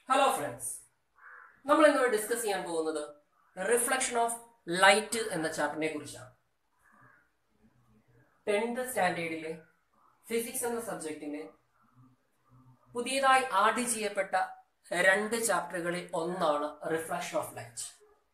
hello friends നമ്മൾ ഇന്ന് discuss ചെയ്യാൻ പോകുന്നത് റിഫ്ലക്ഷൻ ഓഫ് ലൈറ്റ് എന്ന ചാപ്റ്ററിനെ കുറിച്ചാണ് ടെൻത്ത് സ്റ്റാൻഡേർഡിലെ ഫിസിക്സ് എന്ന സബ്ജക്റ്റിന്റെ പുതിയതായി ആഡ് ചെയ്യപ്പെട്ട രണ്ട് ചാപ്റ്ററുകളിൽ ഒന്നാണ് റിഫ്ലക്ഷൻ ഓഫ് ലൈറ്റ്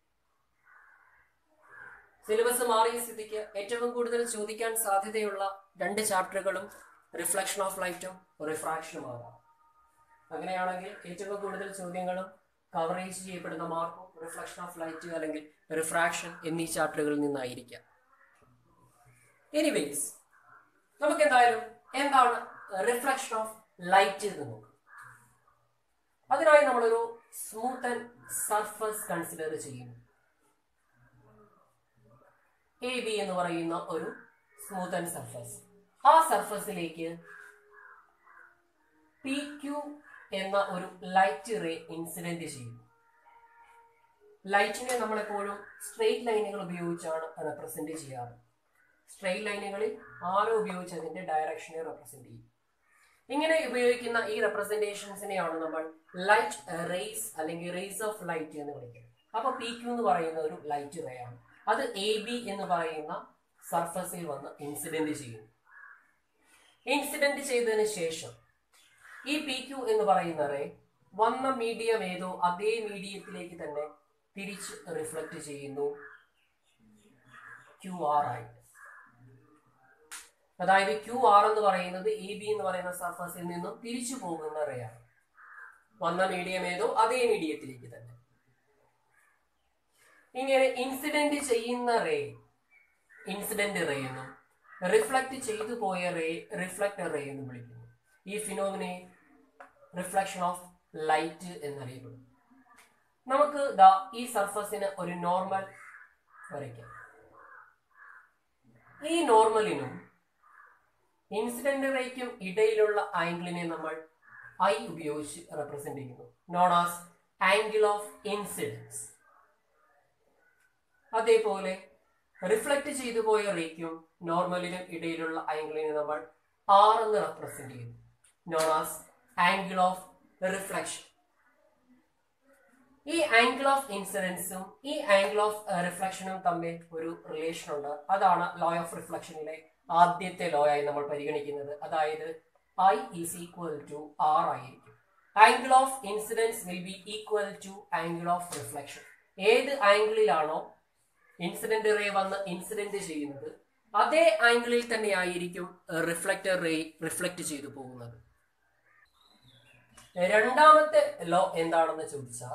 സിലബസ് മാറിയ സ്ഥിതിക്ക് ഏറ്റവും കൂടുതൽ ചോദിക്കാൻ സാധ്യതയുള്ള രണ്ട് ചാപ്റ്ററുകളും റിഫ്ലക്ഷൻ ഓഫ് ലൈറ്റും റിഫ്രാക്ഷനുമാകാം അങ്ങനെയാണെങ്കിൽ ഏറ്റവും കൂടുതൽ ചോദ്യങ്ങളും കവറേജ് ചെയ്യപ്പെടുന്ന മാർക്കും റിഫ്ലക്ഷൻ ഓഫ് ലൈറ്റ് അല്ലെങ്കിൽ റിഫ്രാക്ഷൻ എന്നീ ചാപ്റ്ററുകളിൽ നിന്നായിരിക്കാം എനിവേസ് നമുക്ക് എന്തായാലും എന്താണ് റിഫ്ലക്ഷൻ ഓഫ് ലൈറ്റ് എന്ന് നോക്കാം അതിനായി നമ്മളൊരു സ്മൂത്ത് ആൻഡ് സർഫസ് കൺസിഡർ ചെയ്യുന്നു എ ബി എന്ന് പറയുന്ന ഒരു സ്മൂത്ത് ആൻഡ് സർഫസ് ആ സർഫസിലേക്ക് പി ക്യു എന്ന ഒരു ലൈറ്റ് റേ ഇൻസിഡന്റ് ചെയ്യും ലൈറ്റിനെ നമ്മൾ എപ്പോഴും സ്ട്രെയിറ്റ് ലൈനുകൾ ഉപയോഗിച്ചാണ് റെപ്രസെന്റ് ചെയ്യാറ് സ്ട്രെയിറ്റ് ലൈനുകളിൽ ആരോ ഉപയോഗിച്ച് അതിന്റെ ഡയറക്ഷനെ റെപ്രസെന്റ് ചെയ്യും ഇങ്ങനെ ഉപയോഗിക്കുന്ന ഈ റെപ്രസെന്റേഷൻസിനെയാണ് നമ്മൾ ലൈറ്റ് റേസ് അല്ലെങ്കിൽ റേസ് ഓഫ് ലൈറ്റ് എന്ന് വിളിക്കുന്നത് അപ്പൊ പി ക്യു എന്ന് പറയുന്ന ഒരു ലൈറ്റ് റേ ആണ് അത് എ ബി എന്ന് പറയുന്ന സർഫസിൽ വന്ന് ഇൻസിഡന്റ് ചെയ്യുന്നു ഇൻസിഡന്റ് ചെയ്തതിന് ശേഷം ഈ പി ക്യു എന്ന് പറയുന്ന റേ വന്ന മീഡിയം ഏതോ അതേ മീഡിയത്തിലേക്ക് തന്നെ തിരിച്ച് റിഫ്ലക്ട് ചെയ്യുന്നു ക്യു ആർ ആയിട്ട് അതായത് ക്യു ആർ എന്ന് പറയുന്നത് എ ബി എന്ന് പറയുന്ന സർഫസിൽ നിന്നും തിരിച്ചു പോകുന്ന റേ ആണ് വന്ന മീഡിയം ഏതോ അതേ മീഡിയത്തിലേക്ക് തന്നെ ഇങ്ങനെ ഇൻസിഡന്റ് ചെയ്യുന്ന റേ ഇൻസിഡന്റ് റേ എന്നും റിഫ്ലക്ട് ചെയ്തു പോയ റേ റിഫ്ലക്ടർ റേ എന്നും വിളിക്കുന്നു ഈ ഫിനോമിനെ റിഫ്ലക്ഷൻ ഓഫ് ലൈറ്റ് എന്നറിയപ്പെടും നമുക്ക് ദാ ഈ സർഫസിന് ഒരു നോർമൽ വരയ്ക്കാം ഈ നോർമലിനും ഇൻസിഡന്റ് റേക്കും ഇടയിലുള്ള ആംഗിളിനെ നമ്മൾ ഐ ഉപയോഗിച്ച് റെപ്രസെന്റ് ചെയ്യുന്നു known as angle of incidence അതേപോലെ റിഫ്ലക്ട് ചെയ്തു പോയ റേക്കും നോർമലിനും ഇടയിലുള്ള ആംഗിളിനെ നമ്മൾ ആർ എന്ന് റെപ്രസെന്റ് ചെയ്യുന്നു known as angle of reflection ഈ ആംഗിൾ ഓഫ് ഇൻസിഡൻസും ഈ ആംഗിൾ ഓഫ് റിഫ്ലക്ഷനും തമ്മിൽ ഒരു റിലേഷൻ ഉണ്ട് അതാണ് ലോ ഓഫ് റിഫ്ലക്ഷനിലെ ആദ്യത്തെ ലോ ആയി നമ്മൾ പരിഗണിക്കുന്നത് അതായത് I is equal to R ആയിരിക്കും angle of incidence will be equal to angle of reflection ഏത് ആംഗിളിലാണോ ഇൻസിഡന്റ് റേ വന്ന് ഇൻസിഡന്റ് ചെയ്യുന്നത് അതേ ആംഗിളിൽ തന്നെ ആയിരിക്കും റിഫ്ലക്റ്റർ റേ റിഫ്ലക്ട് ചെയ്തു പോകുന്നത് രണ്ടാമത്തെ ലോ എന്താണെന്ന് ചോദിച്ചാൽ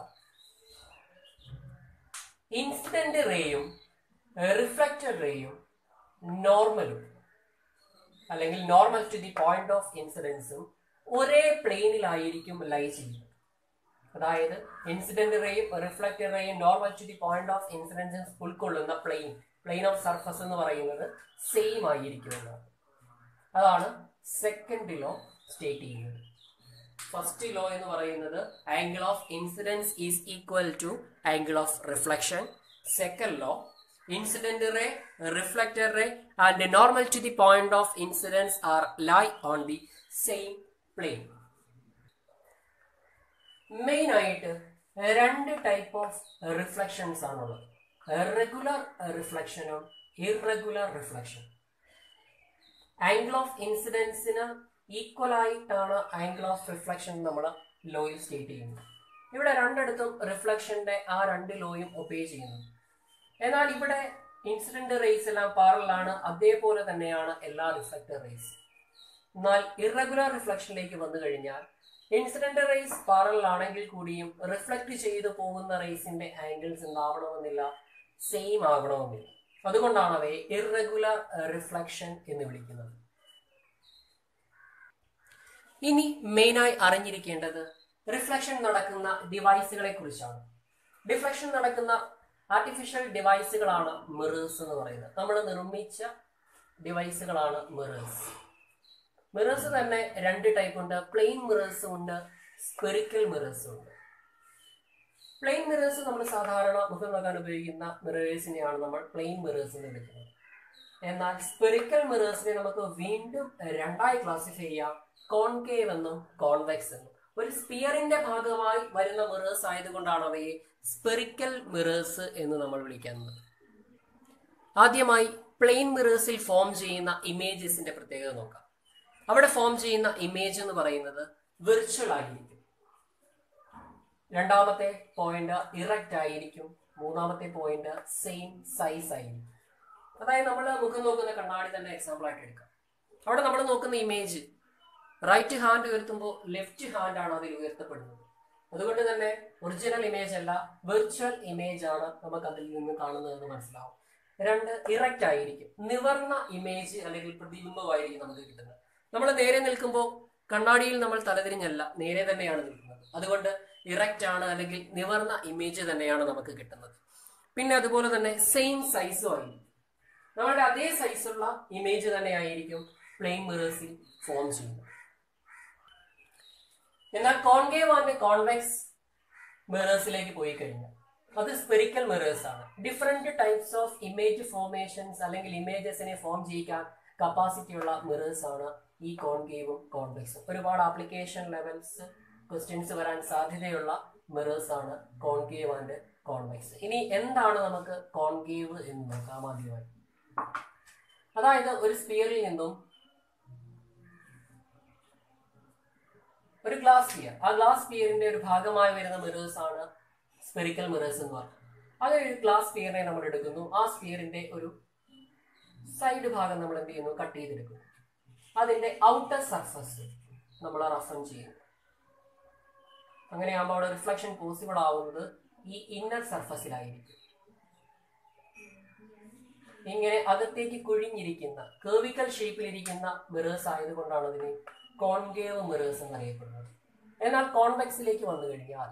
ഇൻസിഡന്റ് റേയും റിഫ്ലക്റ്റഡ് റേയും നോർമലും അല്ലെങ്കിൽ normal to the point of ഇൻസിഡൻസും ഒരേ പ്ലെയിനിലായിരിക്കും ലൈ ചെയ്യുന്നത് അതായത് ഇൻസിഡന്റ് റേയും റിഫ്ലക്റ്റഡ് റേയും normal to the point of incidence ഉൾക്കൊള്ളുന്ന പ്ലെയിൻ പ്ലെയിൻ ഓഫ് സർഫസ് എന്ന് പറയുന്നത് സെയിം ആയിരിക്കും എന്നാണ് അതാണ് സെക്കൻഡ് ലോ സ്റ്റേറ്റ് ചെയ്യുന്നത് ഫസ്റ്റ് ലോ എന്ന് പറയുന്നത് angle of incidence is equal to angle of reflection second law incident ray reflected ray and normal to the point of incidence are lie on the same plane main ആയിട്ട് രണ്ട് type of reflections ആണുള്ളത് regular റിഫ്ലക്ഷനും irregular reflection angle of ഇൻസിഡൻസിന് equal ആയിട്ടാണ് angle of reflection നമ്മൾ ലോയിൽ state ചെയ്യുന്നത് ഇവിടെ രണ്ടിടത്തും റിഫ്ലക്ഷന്റെ ആ രണ്ട് ലോയും ഒപ്പേ ചെയ്യുന്നു എന്നാൽ ഇവിടെ ഇൻസിഡന്റ് റേസ് എല്ലാം പാറലാണ് അതേപോലെ തന്നെയാണ് എല്ലാ റിഫ്ലക്റ്റർ റേസ് എന്നാൽ ഇറഗുലർ റിഫ്ലക്ഷനിലേക്ക് വന്നു കഴിഞ്ഞാൽ ഇൻസിഡന്റ് റേസ് പാറലാണെങ്കിൽ കൂടിയും റിഫ്ലക്ട് ചെയ്തു പോകുന്ന റേസിന്റെ ആംഗിൾസ് എന്താവണമെന്നില്ല സെയിം ആകണമെന്നില്ല അതുകൊണ്ടാണ് അവയെ ഇറഗുലർ റിഫ്ലക്ഷൻ എന്ന് വിളിക്കുന്നത് ഇനി മെയിനായി അറിഞ്ഞിരിക്കേണ്ടത് റിഫ്ലക്ഷൻ നടക്കുന്ന ഡിവൈസുകളെ കുറിച്ചാണ് ഡിഫ്ലക്ഷൻ നടക്കുന്ന ആർട്ടിഫിഷ്യൽ ഡിവൈസുകളാണ് മിറേഴ്സ് എന്ന് പറയുന്നത് നമ്മൾ നിർമ്മിച്ച ഡിവൈസുകളാണ് മിറേഴ്സ് മിറേഴ്സ് തന്നെ രണ്ട് ടൈപ്പ് ഉണ്ട് പ്ലെയിൻ മിറേഴ്സും ഉണ്ട് സ്പെറിക്കൽ മിറേഴ്സും ഉണ്ട് പ്ലെയിൻ മിറേഴ്സ് നമ്മൾ സാധാരണ മുഖം നോക്കാൻ ഉപയോഗിക്കുന്ന മിറേഴ്സിനെയാണ് നമ്മൾ പ്ലെയിൻ മിറേഴ്സ് എന്ന് വിളിക്കുന്നത് എന്നാൽ സ്പെറിക്കൽ മിറേഴ്സിനെ നമുക്ക് വീണ്ടും രണ്ടായി ക്ലാസിഫൈ ചെയ്യാം കോൺകേവ് എന്നും കോൺവെക്സ് എന്നും ഒരു സ്പിയറിന്റെ ഭാഗമായി വരുന്ന മിറേഴ്സ് ആയതുകൊണ്ടാണ് അവയെ സ്പെറിക്കൽ മിറേഴ്സ് എന്ന് നമ്മൾ വിളിക്കുന്നത് ആദ്യമായി പ്ലെയിൻ മിറേഴ്സിൽ ഫോം ചെയ്യുന്ന ഇമേജസിന്റെ പ്രത്യേകത നോക്കാം അവിടെ ഫോം ചെയ്യുന്ന ഇമേജ് എന്ന് പറയുന്നത് വിർച്വൽ ആയിരിക്കും രണ്ടാമത്തെ പോയിന്റ് ഇറക്റ്റ് ആയിരിക്കും മൂന്നാമത്തെ പോയിന്റ് സെയിം സൈസ് ആയിരിക്കും അതായത് നമ്മൾ മുഖം നോക്കുന്ന കണ്ണാടി തന്നെ എക്സാമ്പിൾ ആയിട്ട് എടുക്കാം അവിടെ നമ്മൾ നോക്കുന്ന ഇമേജ് റൈറ്റ് ഹാൻഡ് ഉയർത്തുമ്പോൾ ലെഫ്റ്റ് ഹാൻഡ് ആണ് അതിൽ ഉയർത്തപ്പെടുന്നത് അതുകൊണ്ട് തന്നെ ഒറിജിനൽ ഇമേജ് അല്ല വിർച്വൽ ഇമേജ് ആണ് നമുക്ക് അതിൽ നിന്ന് കാണുന്നതെന്ന് മനസ്സിലാവും രണ്ട് ഇറക്റ്റ് ആയിരിക്കും നിവർന്ന ഇമേജ് അല്ലെങ്കിൽ പ്രതിബിംബമായിരിക്കും നമുക്ക് കിട്ടുന്നത് നമ്മൾ നേരെ നിൽക്കുമ്പോൾ കണ്ണാടിയിൽ നമ്മൾ തലതിരിഞ്ഞല്ല നേരെ തന്നെയാണ് നിൽക്കുന്നത് അതുകൊണ്ട് ഇറക്റ്റ് ആണ് അല്ലെങ്കിൽ നിവർന്ന ഇമേജ് തന്നെയാണ് നമുക്ക് കിട്ടുന്നത് പിന്നെ അതുപോലെ തന്നെ സെയിം സൈസും ആയിരിക്കും നമ്മുടെ അതേ സൈസുള്ള ഇമേജ് തന്നെ ആയിരിക്കും പ്ലെയിൻ മിറേഴ്സിൽ ഫോം ചെയ്യുന്നത് എന്നാൽ കോൺകേവ് ആൻഡ് കോൺവെക്സ് മിറേഴ്സിലേക്ക് പോയി കഴിഞ്ഞാൽ അത് സ്പെറിക്കൽ മിറേഴ്സ് ആണ് different types of image formations അല്ലെങ്കിൽ ഇമേജസിനെ ഫോം ചെയ്യിക്കാൻ കപ്പാസിറ്റി ഉള്ള മിറേഴ്സ് ആണ് ഈ കോൺകേവും കോൺവെക്സും ഒരുപാട് ആപ്ലിക്കേഷൻ ലെവൽസ് ക്വസ്റ്റ്യൻസ് വരാൻ സാധ്യതയുള്ള മിറേഴ്സ് ആണ് കോൺകേവ് ആൻഡ് കോൺവെക്സ് ഇനി എന്താണ് നമുക്ക് കോൺകേവ് എന്ന് നോക്കാം ആദ്യമായി അതായത് ഒരു സ്പിയറിൽ നിന്നും ഒരു ഗ്ലാസ് സ്പിയർ ആ ഗ്ലാസ് സ്പിയറിന്റെ ഒരു ഭാഗമായി വരുന്ന മിറേഴ്സ് ആണ് സ്പെറിക്കൽ മിറേഴ്സ് എന്ന് പറയുന്നത് അങ്ങനെ ഒരു ഗ്ലാസ് സ്പിയറിനെ നമ്മൾ എടുക്കുന്നു ആ സ്പിയറിന്റെ ഒരു സൈഡ് ഭാഗം നമ്മൾ എന്ത് ചെയ്യുന്നു കട്ട് ചെയ്തെടുക്കുന്നു അതിന്റെ ഔട്ടർ സർഫസ് നമ്മൾ റഫൻ ചെയ്യുന്നു അങ്ങനെയാകുമ്പോൾ അവിടെ റിഫ്ലക്ഷൻ പോസിബിൾ ആവുന്നത് ഈ ഇന്നർ സർഫസിലായിരിക്കും ഇങ്ങനെ അകത്തേക്ക് കുഴിഞ്ഞിരിക്കുന്ന കേവിക്കൽ ഷേപ്പിലിരിക്കുന്ന മിറേഴ്സ് ആയതുകൊണ്ടാണ് അതിനെ കോൺകേവ് മിറേഴ്സ് എന്നറിയപ്പെടുന്നത് എന്നാൽ കോൺവെക്സിലേക്ക് വന്നു കഴിഞ്ഞാൽ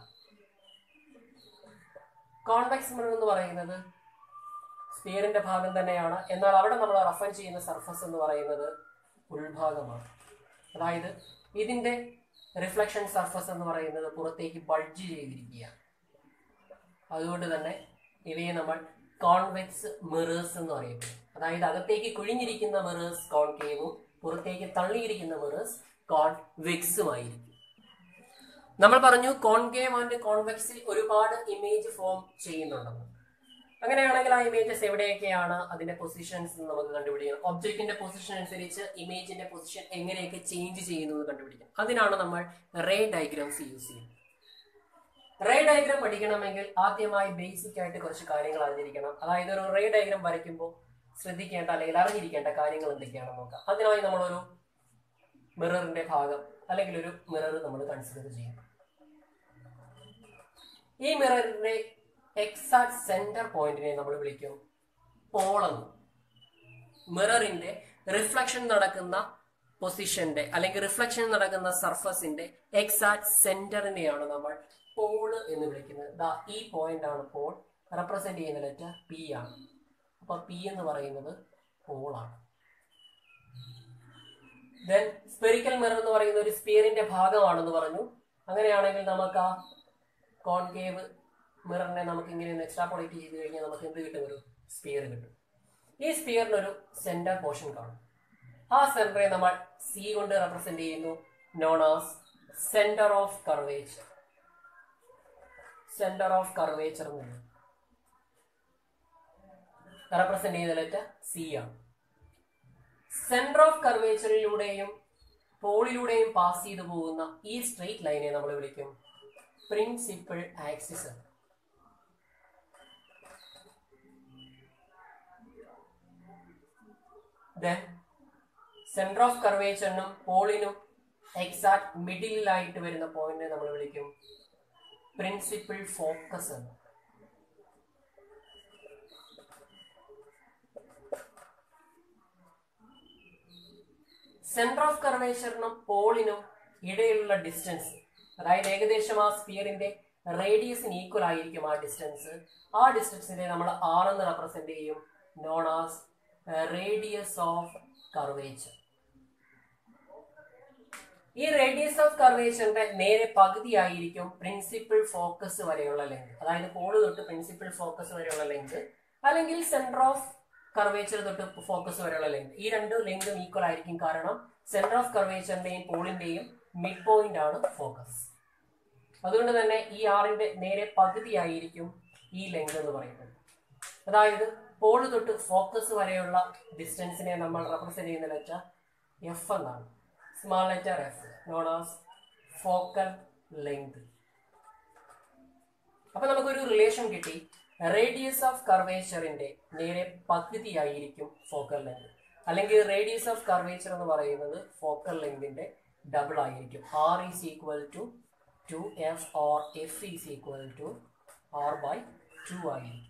കോൺവെക്സ് മിറർ എന്ന് പറയുന്നത് സ്പിയറിന്റെ ഭാഗം തന്നെയാണ് എന്നാൽ അവിടെ നമ്മൾ റഫൻ ചെയ്യുന്ന സർഫസ് എന്ന് പറയുന്നത് ഉൾഭാഗമാണ് അതായത് ഇതിന്റെ റിഫ്ലക്ഷൻ സർഫസ് എന്ന് പറയുന്നത് പുറത്തേക്ക് ബൾജ് ചെയ്തിരിക്കുകയാണ് അതുകൊണ്ട് തന്നെ ഇവയെ നമ്മൾ കോൺവെക്സ് മിറേഴ്സ് എന്ന് അറിയപ്പെടും അതായത് അകത്തേക്ക് കുഴിഞ്ഞിരിക്കുന്ന മിറേഴ്സ് കോൺകേവും പുറത്തേക്ക് തള്ളിയിരിക്കുന്ന മിറേഴ്സ് കോൺവെക്സുമായിരിക്കും നമ്മൾ പറഞ്ഞു കോൺകേവ് ആൻഡ് കോൺവെക്സിൽ ഒരുപാട് ഇമേജ് ഫോം ചെയ്യുന്നുണ്ടെന്ന് അങ്ങനെയാണെങ്കിൽ ആ ഇമേജസ് എവിടെയൊക്കെയാണ് അതിന്റെ പൊസിഷൻസ് നമുക്ക് കണ്ടുപിടിക്കണം ഒബ്ജക്റ്റിന്റെ പൊസിഷൻ അനുസരിച്ച് ഇമേജിന്റെ പൊസിഷൻ എങ്ങനെയൊക്കെ ചേഞ്ച് ചെയ്യുന്നു എന്ന് കണ്ടുപിടിക്കണം അതിനാണ് നമ്മൾ റേ ഡയഗ്രാംസ് യൂസ് ചെയ്യുന്നത് റേ ഡയഗ്രാം പഠിക്കണമെങ്കിൽ ആദ്യമായി ബേസിക് ആയിട്ട് കുറച്ച് കാര്യങ്ങൾ അറിഞ്ഞിരിക്കണം അതായത് ഒരു റേ ഡയഗ്രാം വരയ്ക്കുമ്പോൾ ശ്രദ്ധിക്കേണ്ട അല്ലെങ്കിൽ അറിഞ്ഞിരിക്കേണ്ട കാര്യങ്ങൾ എന്തൊക്കെയാണെന്ന് നോക്കാം അതിനായി നമ്മളൊരു മിററിന്റെ ഭാഗം അല്ലെങ്കിൽ ഒരു മിറർ നമ്മൾ കൺസിഡർ ചെയ്യും ഈ മിററിന്റെ എക്സാക്ട് സെന്റർ പോയിന്റിനെ നമ്മൾ വിളിക്കും പോളെന്ന് മിററിന്റെ റിഫ്ലക്ഷൻ നടക്കുന്ന പൊസിഷന്റെ അല്ലെങ്കിൽ റിഫ്ലക്ഷൻ നടക്കുന്ന സർഫസിന്റെ എക്സാക്ട് സെന്ററിനെയാണ് നമ്മൾ പോള് എന്ന് വിളിക്കുന്നത് ദാ ഈ പോയിന്റ് ആണ് പോൾ റെപ്രസെന്റ് ചെയ്യുന്ന ലെറ്റർ പി ആണ് അപ്പൊ പി എന്ന് പറയുന്നത് പോളാണ് ദെൻ സ്പെറിക്കൽ മിറർ എന്ന് പറയുന്ന ഒരു സ്പിയറിന്റെ ഭാഗമാണെന്ന് പറഞ്ഞു അങ്ങനെയാണെങ്കിൽ നമുക്ക് ആ കോൺകേവ് മിററിനെ നമുക്ക് ഇങ്ങനെ ഒന്ന് എക്സ്ട്രാപോളേറ്റ് ചെയ്ത് കഴിഞ്ഞാൽ നമുക്ക് എന്ത് കിട്ടും ഒരു സ്പിയർ കിട്ടും ഈ സ്പിയറിന് ഒരു സെന്റർ പോർഷൻ കാണും ആ സെന്ററെ നമ്മൾ സി കൊണ്ട് റെപ്രസെന്റ് ചെയ്യുന്നു known as centre of curvature centre of curvature എന്നുള്ളത് റെപ്രസെന്റ് ചെയ്യുന്ന ലെറ്റർ സി ആണ് സെന്റർ ഓഫ് കർവേച്ചറിലൂടെയും പോളിലൂടെയും പാസ് ചെയ്തു പോകുന്ന ഈ സ്ട്രെയിറ്റ് ലൈനെ നമ്മൾ വിളിക്കും പ്രിൻസിപ്പിൾ ആക്സിസ് എന്ന് ദെൻ സെന്റർ ഓഫ് കർവേച്ചറിനും പോളിനും എക്സാക്ട് മിഡിലായിട്ട് വരുന്ന പോയിന്റ് നമ്മൾ വിളിക്കും പ്രിൻസിപ്പിൾ ഫോക്കസ് എന്ന് സെന്റർ ഓഫ് കർവേച്ചറിനും പോളിനും ഇടയിലുള്ള ഡിസ്റ്റൻസ് അതായത് ഏകദേശം ആ സ്പിയറിന്റെ റേഡിയസിന് ഈക്വൽ ആയിരിക്കും ആ ഡിസ്റ്റൻസ് ആ ഡിസ്റ്റൻസിനെ നമ്മൾ ആർ എന്ന് റെപ്രസെന്റ് ചെയ്യും known as radius of curvature ഈ റേഡിയസ് ഓഫ് കർവേച്ചറിന്റെ നേരെ പകുതിയായിരിക്കും പ്രിൻസിപ്പിൾ ഫോക്കസ് വരെയുള്ള ലെങ്ത് അതായത് പോള് തൊട്ട് പ്രിൻസിപ്പിൾ ഫോക്കസ് വരെയുള്ള ലെങ്ത് അല്ലെങ്കിൽ സെന്റർ ഓഫ് കർവേച്ചർ തൊട്ട് ഫോക്കസ് വരെയുള്ള ലെങ്ത് ഈ രണ്ട് ലെങ്തും ഈക്വൽ ആയിരിക്കും കാരണം സെന്റർ ഓഫ് കർവേച്ചറിന്റെയും പോളിന്റെയും മിഡ് പോയിന്റ് ആണ് ഫോക്കസ് അതുകൊണ്ട് തന്നെ ഈ ആറിന്റെ നേരെ പകുതിയായിരിക്കും ഈ ലെങ്ത് എന്ന് പറയുന്നത് അതായത് പോള് തൊട്ട് ഫോക്കസ് വരെയുള്ള ഡിസ്റ്റൻസിനെ നമ്മൾ റെപ്രസെന്റ് ചെയ്യുന്ന ലെറ്റർ എഫ് എന്നാണ് small letter F known as focal length അപ്പൊ നമുക്കൊരു റിലേഷൻ കിട്ടി റേഡിയസ് ഓഫ് കർവേച്ചറിന്റെ നേരെ പകുതിയായിരിക്കും ഫോക്കൽ ലെങ്ത് അല്ലെങ്കിൽ റേഡിയസ് ഓഫ് കർവേച്ചർ എന്ന് പറയുന്നത് ഫോക്കൽ ലെങ്തിന്റെ ഡബിൾ ആയിരിക്കും R is equal to two F or F is equal to R by two ആയിരിക്കും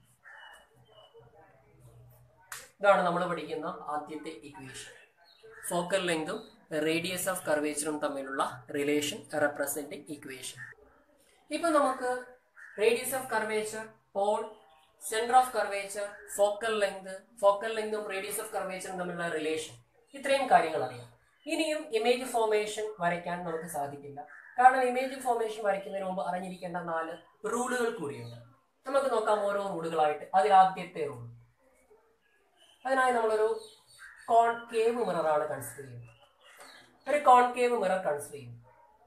ഇതാണ് നമ്മൾ പഠിക്കുന്ന ആദ്യത്തെ ഇക്വേഷൻ ഫോക്കൽ ലെങ്തും റേഡിയസ് ഓഫ് കർവേച്ചറും തമ്മിലുള്ള റിലേഷൻ റെപ്രസെന്റിംഗ് ഇക്വേഷൻ ഇപ്പൊ നമുക്ക് radius of curvature Paul centre of curvature focal length focal ലെങ്തും റേഡിയസ് ഓഫ് കർവേച്ചറും തമ്മിലുള്ള റിലേഷൻ ഇത്രയും കാര്യങ്ങൾ അറിയാം ഇനിയും ഇമേജ് ഫോർമേഷൻ വരയ്ക്കാൻ നമുക്ക് സാധിക്കില്ല കാരണം ഇമേജ് ഫോർമേഷൻ വരയ്ക്കുന്നതിന് മുമ്പ് അറിഞ്ഞിരിക്കേണ്ട നാല് റൂളുകൾ കൂടിയുണ്ട് നമുക്ക് നോക്കാം ഓരോ റൂളുകളായിട്ട് അതിൽ ആദ്യത്തെ റൂൾ അതിനായി നമ്മളൊരു കോൺകേവ് മിററാണ് കൺസിഡർ ചെയ്യുന്നത് ഒരു കോൺകേവ് മിറർ കൺസിഡർ ചെയ്യുന്നു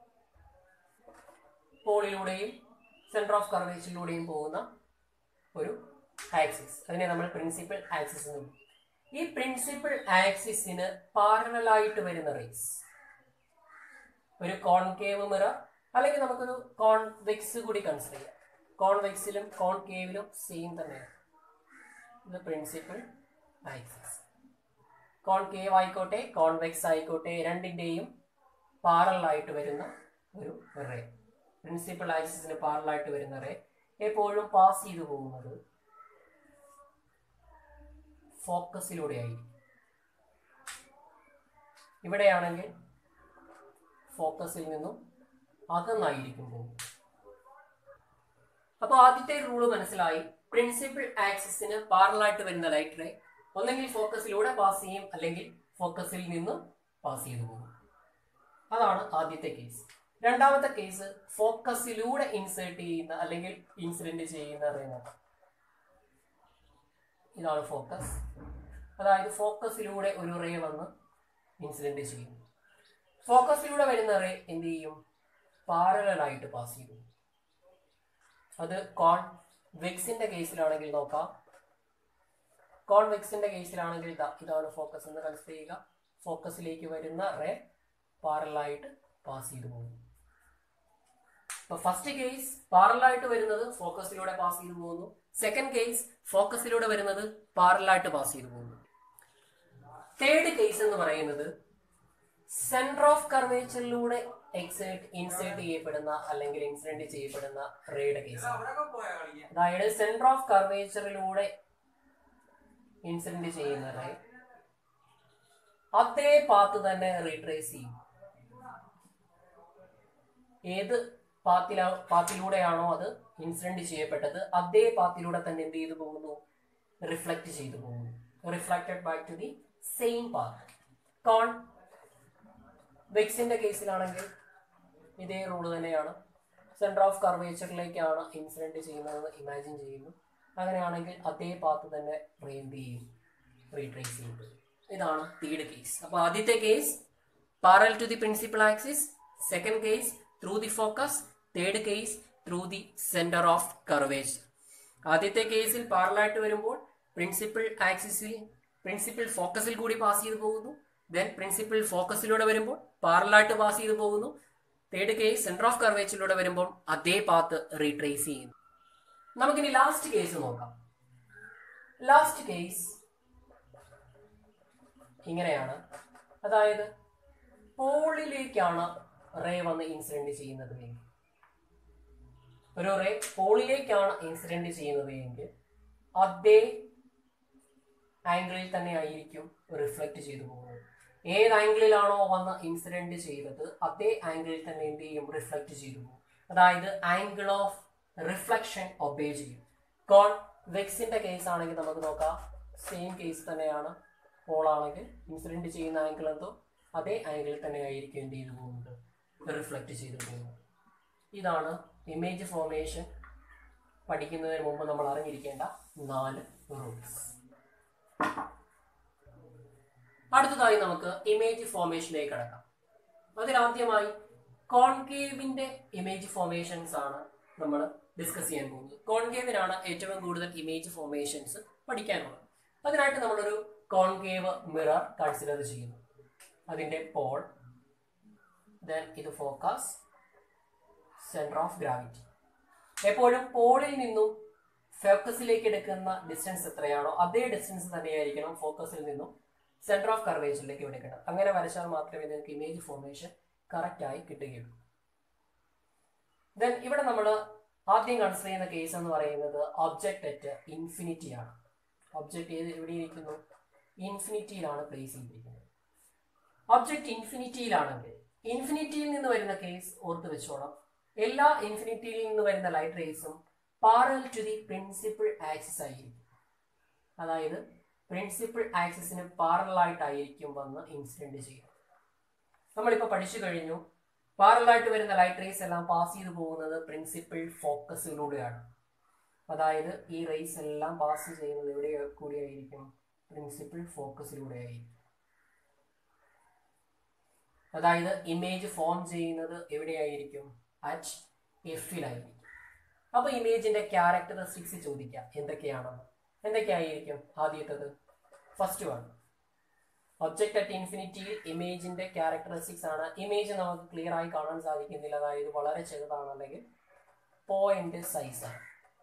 പോളിലൂടെയും സെന്റർ ഓഫ് കർവേച്ചറിലൂടെയും പോകുന്ന ഒരു ആക്സിസ് അതിനെ നമ്മൾ പ്രിൻസിപ്പൽ ആക്സിസ് എന്ന് വിളിക്കും ഈ പ്രിൻസിപ്പൽ ആക്സിസിന് പാരലായിട്ട് വരുന്ന റേസ് ഒരു കോൺകേവ് മിറർ അല്ലെങ്കിൽ നമുക്കൊരു കോൺവെക്സ് കൂടി കൺസിഡർ ചെയ്യാം കോൺവെക്സിലും കോൺകേവിലും സെയിം തന്നെയാണ് ഇത് പ്രിൻസിപ്പൽ ആക്സിസ് കോൺകേവ് ആയിക്കോട്ടെ കോൺവെക്സ് ആയിക്കോട്ടെ രണ്ടിൻ്റെയും പാരലായിട്ട് വരുന്ന ഒരു റേ പ്രിൻസിപ്പൽ ആക്സിസിന് പാരലായിട്ട് വരുന്ന റേ എപ്പോഴും പാസ് ചെയ്തു പോകുന്നത് ഫോക്കസിലൂടെ ആയിരിക്കും ഇവിടെയാണെങ്കിൽ ഫോക്കസിൽ നിന്നും അകന്നായിരിക്കും പോകും അപ്പോൾ ആദ്യത്തെ റൂള് മനസ്സിലായി പ്രിൻസിപ്പൽ ആക്സിസിന് പാരലായിട്ട് വരുന്ന ലൈറ്റ് റേ ഒന്നെങ്കിൽ ഫോക്കസിലൂടെ പാസ് ചെയ്യും അല്ലെങ്കിൽ ഫോക്കസിൽ നിന്ന് പാസ് ചെയ്തു പോകും അതാണ് ആദ്യത്തെ കേസ് രണ്ടാമത്തെ കേസ് ഫോക്കസിലൂടെ ഇൻസേർട്ട് ചെയ്യുന്ന അല്ലെങ്കിൽ ഇൻസിഡന്റ് ചെയ്യുന്ന റേ നോക്കാം ഇതാണ് ഫോക്കസ് അതായത് ഫോക്കസിലൂടെ ഒരു റേ വന്ന് ഇൻസിഡന്റ് ചെയ്യും ഫോക്കസിലൂടെ വരുന്ന റേ എന്ത് ചെയ്യും പാരലായിട്ട് പാസ് ചെയ്തു അത് കോൺ വെക്സിന്റെ കേസിലാണെങ്കിൽ നോക്കാം കോൺവെക്സിന്റെ കേസിലാണെങ്കിൽ ഇതാ ഇതാണ് ഫോക്കസ് എന്ന് കൺസിഡർ ചെയ്യുക ഫോക്കസിലേക്ക് വരുന്ന റേ പാരലായിട്ട് പാസ് ചെയ്തു പോകും ഇപ്പൊ ഫസ്റ്റ് കേസ് പാരലായിട്ട് വരുന്നത് ഫോക്കസിലൂടെ പാസ് ചെയ്തു പോകുന്നു സെക്കൻഡ് കേസ് ഫോക്കസിലൂടെ വരുന്നത് പാരലായിട്ട് പാസ് ചെയ്തു പോകുന്നു തേർഡ് കേസ് എന്ന് പറയുന്നത് സെന്റർ ഓഫ് കർവേച്ചറിലൂടെ എക്സേർട്ട് ഇൻസേർട്ട് ചെയ്യപ്പെടുന്ന അല്ലെങ്കിൽ ഇൻസിഡന്റ് ചെയ്യപ്പെടുന്ന റേയുടെ കേസ് അതായത് സെന്റർ ഓഫ് കർവേച്ചറിലൂടെ ഇൻസിഡന്റ് ചെയ്യുന്ന റേ അതേ പാത്ത് തന്നെ റീട്രേസ് ചെയ്യും ഏത് പാത്തില പാത്തിലൂടെയാണോ അത് ഇൻസിഡന്റ് ചെയ്യപ്പെട്ടത് അതേ പാത്തിലൂടെ തന്നെ എന്ത് ചെയ്തു പോകുന്നു റിഫ്ലക്ട് ചെയ്തു പോകുന്നു reflected back to the same path കോൺ വെക്സിന്റെ കേസിലാണെങ്കിൽ ഇതേ റൂള് തന്നെയാണ് സെന്റർ ഓഫ് കർവേച്ചറിലേക്കാണ് ഇൻസിഡന്റ് ചെയ്യുന്നതെന്ന് ഇമാജിൻ ചെയ്യുന്നു അങ്ങനെയാണെങ്കിൽ അതേ പാത്ത് തന്നെ എന്ത് ചെയ്യും റീട്രേസ് ചെയ്യും ഇതാണ് തേർഡ് കേസ് അപ്പോൾ ആദ്യത്തെ case parallel to the principal axis second case through the focus third case through the centre of curvature ആദ്യത്തെ കേസിൽ പാരലായിട്ട് വരുമ്പോൾ പ്രിൻസിപ്പൽ ആക്സിസിൽ പ്രിൻസിപ്പൽ ഫോക്കസിൽ കൂടി പാസ് ചെയ്തു പോകുന്നു ദെൻ പ്രിൻസിപ്പൽ ഫോക്കസിലൂടെ വരുമ്പോൾ പാരലായിട്ട് പാസ് ചെയ്തു പോകുന്നു തേർഡ് കേസ് സെന്റർ ഓഫ് കർവേച്ചറിലൂടെ വരുമ്പോൾ അതേ പാത്ത് റീട്രേസ് ചെയ്യുന്നു നമുക്കിനി ലാസ്റ്റ് കേസ് നോക്കാം ലാസ്റ്റ് കേസ് ഇങ്ങനെയാണ് അതായത് പോളിലേക്കാണ് റേ വന്ന് ഇൻസിഡന്റ് ചെയ്യുന്നത് എങ്കിൽ ഒരു റേ പോളിലേക്കാണ് ഇൻസിഡന്റ് ചെയ്യുന്നത് എങ്കിൽ അതേ ആംഗിളിൽ തന്നെ ആയിരിക്കും റിഫ്ലക്ട് ചെയ്തു പോകുന്നത് ഏത് ആംഗിളിലാണോ വന്ന് ഇൻസിഡന്റ് ചെയ്തത് അതേ ആംഗിളിൽ തന്നെ എന്ത് ചെയ്യും റിഫ്ലക്ട് ചെയ്തു പോകും അതായത് ആംഗിൾ ഓഫ് റിഫ്ലക്ഷൻ ഒബേ ചെയ്യും കോൺ വെക്സിന്റെ കേസ് ആണെങ്കിൽ നമുക്ക് നോക്കാം സെയിം കേസ് തന്നെയാണ് പോളാണെങ്കിൽ ഇൻസിഡന്റ് ചെയ്യുന്ന ആംഗിൾ എന്തോ അതേ ആംഗിളിൽ തന്നെ ആയിരിക്കും എന്ത് ചെയ്തു പോകുന്നത് റിഫ്ലക്ട് ചെയ്തു പോകുന്നത് ഇതാണ് ഇമേജ് ഫോർമേഷൻ പഠിക്കുന്നതിന് മുമ്പ് നമ്മൾ അറിഞ്ഞിരിക്കേണ്ട നാല് റൂൾസ് അടുത്തതായി നമുക്ക് ഇമേജ് ഫോർമേഷനിലേക്ക് കടക്കാം അതിലാദ്യമായി കോൺകേവിന്റെ ഇമേജ് ഫോർമേഷൻസ് ആണ് നമ്മൾ ഡിസ്കസ് ചെയ്യാൻ പോകുന്നത് കോൺകേവിനാണ് ഏറ്റവും കൂടുതൽ ഇമേജ് ഫോർമേഷൻസ് പഠിക്കാനുള്ളത് അതിനായിട്ട് നമ്മളൊരു കോൺകേവ് മിറർ കൺസിഡർ ചെയ്യുന്നു അതിന്റെ പോൾ ദെൻ ഇത് ഫോക്കസ് സെന്റർ ഓഫ് ഗ്രാവിറ്റി എപ്പോഴും പോളിൽ നിന്നും ഫോക്കസിലേക്ക് എടുക്കുന്ന ഡിസ്റ്റൻസ് എത്രയാണോ അതേ ഡിസ്റ്റൻസ് തന്നെയായിരിക്കണം ഫോക്കസിൽ നിന്നും സെന്റർ ഓഫ് കർവേച്ചറിലേക്ക് എടുക്കണം അങ്ങനെ വരച്ചാൽ മാത്രമേ നിങ്ങൾക്ക് ഇമേജ് ഫോർമേഷൻ കറക്റ്റ് ആയി കിട്ടുകയുള്ളൂ ദെൻ ഇവിടെ നമ്മൾ ആദ്യം കൺസിഡർ ചെയ്യുന്ന കേസ് എന്ന് പറയുന്നത് ഒബ്ജക്റ്റ് അറ്റ് ഇൻഫിനിറ്റി ആണ് ഒബ്ജക്റ്റ് ഏത് എവിടെ ഇരിക്കുന്നു ഇൻഫിനിറ്റിയിലാണ് പ്ലേസ് ചെയ്തിരിക്കുന്നത് ഒബ്ജക്റ്റ് ഇൻഫിനിറ്റിയിലാണെങ്കിൽ ഇൻഫിനിറ്റിയിൽ നിന്ന് വരുന്ന കേസ് ഓർത്ത് വെച്ചോളാം എല്ലാ ഇൻഫിനിറ്റിയിൽ നിന്ന് വരുന്ന ലൈറ്റ് റേസും parallel to the principal axis ആയിരിക്കും അതായത് പ്രിൻസിപ്പിൾ ആക്സിസിന് പാരലായിട്ടായിരിക്കും വന്ന് ഇൻസിഡന്റ് ചെയ്യുക നമ്മളിപ്പോൾ പഠിച്ചു കഴിഞ്ഞു പാരലായിട്ട് വരുന്ന ലൈറ്റ് റേസ് എല്ലാം പാസ് ചെയ്തു പോകുന്നത് പ്രിൻസിപ്പിൾ ഫോക്കസിലൂടെയാണ് അതായത് ഈ റേസ് എല്ലാം പാസ് ചെയ്യുന്നത് എവിടെ കൂടിയായിരിക്കും പ്രിൻസിപ്പിൾ ഫോക്കസിലൂടെ ആയിരിക്കും അതായത് ഇമേജ് ഫോം ചെയ്യുന്നത് എവിടെയായിരിക്കും അറ്റ് എഫിലായിരിക്കും അപ്പൊ ഇമേജിന്റെ ക്യാരക്ടറിസ്റ്റിക്സ് ചോദിക്കാം എന്തൊക്കെയാണെന്ന് എന്തൊക്കെയായിരിക്കും ആദ്യത്തത് ഫസ്റ്റ് വൺ ഒബ്ജക്റ്റ് അറ്റ് ഇൻഫിനിറ്റിയിൽ ഇമേജിന്റെ ക്യാരക്ടറിസ്റ്റിക്സ് ആണ് ഇമേജ് നമുക്ക് ക്ലിയർ ആയി കാണാൻ സാധിക്കുന്നില്ല അതായത് വളരെ ചെറുതാണ് അല്ലെങ്കിൽ പോയിന്റ് സൈസ് ആണ്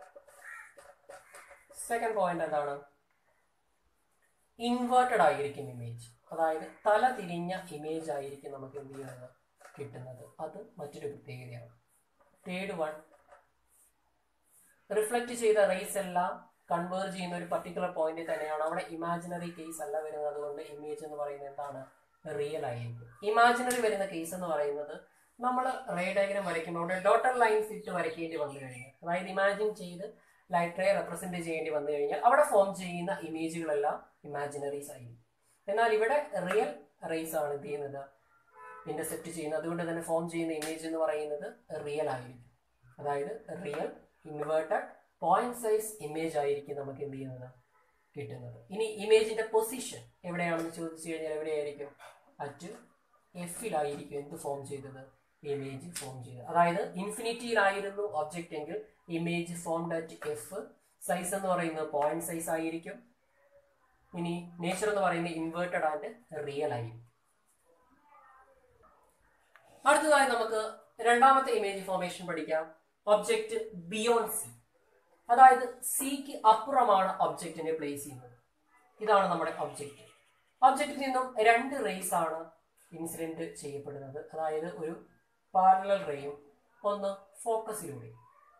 സെക്കൻഡ് പോയിന്റ് എന്താണ് ഇൻവേർട്ടഡ് ആയിരിക്കും ഇമേജ് അതായത് തല തിരിഞ്ഞ ഇമേജ് ആയിരിക്കും നമുക്ക് എന്ത് ചെയ്യുന്നത് കിട്ടുന്നത് അത് മറ്റൊരു പ്രത്യേകതയാണ് തേർഡ് വൺ റിഫ്ലക്ട് ചെയ്ത റേസ് എല്ലാം കൺവേർജ് ചെയ്യുന്ന ഒരു പർട്ടിക്കുലർ പോയിന്റ് തന്നെയാണ് അവിടെ ഇമാജിനറി കേസ് അല്ല വരുന്നത് അതുകൊണ്ട് ഇമേജ് എന്ന് പറയുന്നത് എന്താണ് റിയൽ ആയിരിക്കും ഇമാജിനറി വരുന്ന കേസ് എന്ന് പറയുന്നത് നമ്മൾ റേ ഡയഗ്രാം വരയ്ക്കുമ്പോൾ അവിടെ ഡോട്ടർ ലൈൻസ് ഇട്ട് വരയ്ക്കേണ്ടി വന്നു കഴിഞ്ഞാൽ അതായത് ഇമാജിൻ ചെയ്ത് ലൈറ്റ് റേ റെപ്രസെന്റ് ചെയ്യേണ്ടി വന്നു കഴിഞ്ഞാൽ അവിടെ ഫോം ചെയ്യുന്ന ഇമേജുകളെല്ലാം ഇമാജിനറീസ് ആയിരിക്കും എന്നാൽ ഇവിടെ റിയൽ റേസ് ആണ് എന്ത് ചെയ്യുന്നത് ഇന്റർസെപ്റ്റ് ചെയ്യുന്നത് അതുകൊണ്ട് തന്നെ ഫോം ചെയ്യുന്ന ഇമേജ് എന്ന് പറയുന്നത് റിയൽ ആയിരിക്കും അതായത് real inverted point size image ആയിരിക്കും നമുക്ക് എന്ത് ചെയ്യുന്നത് കിട്ടുന്നത് ഇനി ഇമേജിന്റെ പൊസിഷൻ എവിടെയാണെന്ന് ചോദിച്ചു കഴിഞ്ഞാൽ എവിടെയായിരിക്കും അറ്റ് എഫിലായിരിക്കും എന്ത് ഫോം ചെയ്തത് ഇമേജ് ഫോം ചെയ്തത് അതായത് ഇൻഫിനിറ്റിയിലായിരുന്നു ഒബ്ജക്റ്റ് എങ്കിൽ image formed at F size എന്ന് പറയുന്നത് പോയിന്റ് സൈസ് ആയിരിക്കും ഇനി നേച്ചർ എന്ന് പറയുന്നത് ഇൻവേർട്ടഡ് ആൻഡ് റിയൽ ആയിരിക്കും അടുത്തതായി നമുക്ക് രണ്ടാമത്തെ ഇമേജ് ഫോർമേഷൻ പഠിക്കാം ഒബ്ജക്റ്റ് ബിയോണ്ട് സി അതായത് സിക്ക് അപ്പുറമാണ് ഒബ്ജക്റ്റിനെ പ്ലേസ് ചെയ്യുന്നത് ഇതാണ് നമ്മുടെ ഒബ്ജക്റ്റ് ഒബ്ജക്റ്റിൽ നിന്നും രണ്ട് റേസ് ആണ് ഇൻസിഡന്റ് ചെയ്യപ്പെടുന്നത് അതായത് ഒരു പാരലൽ റേയും ഒന്ന് ഫോക്കസിലൂടെയും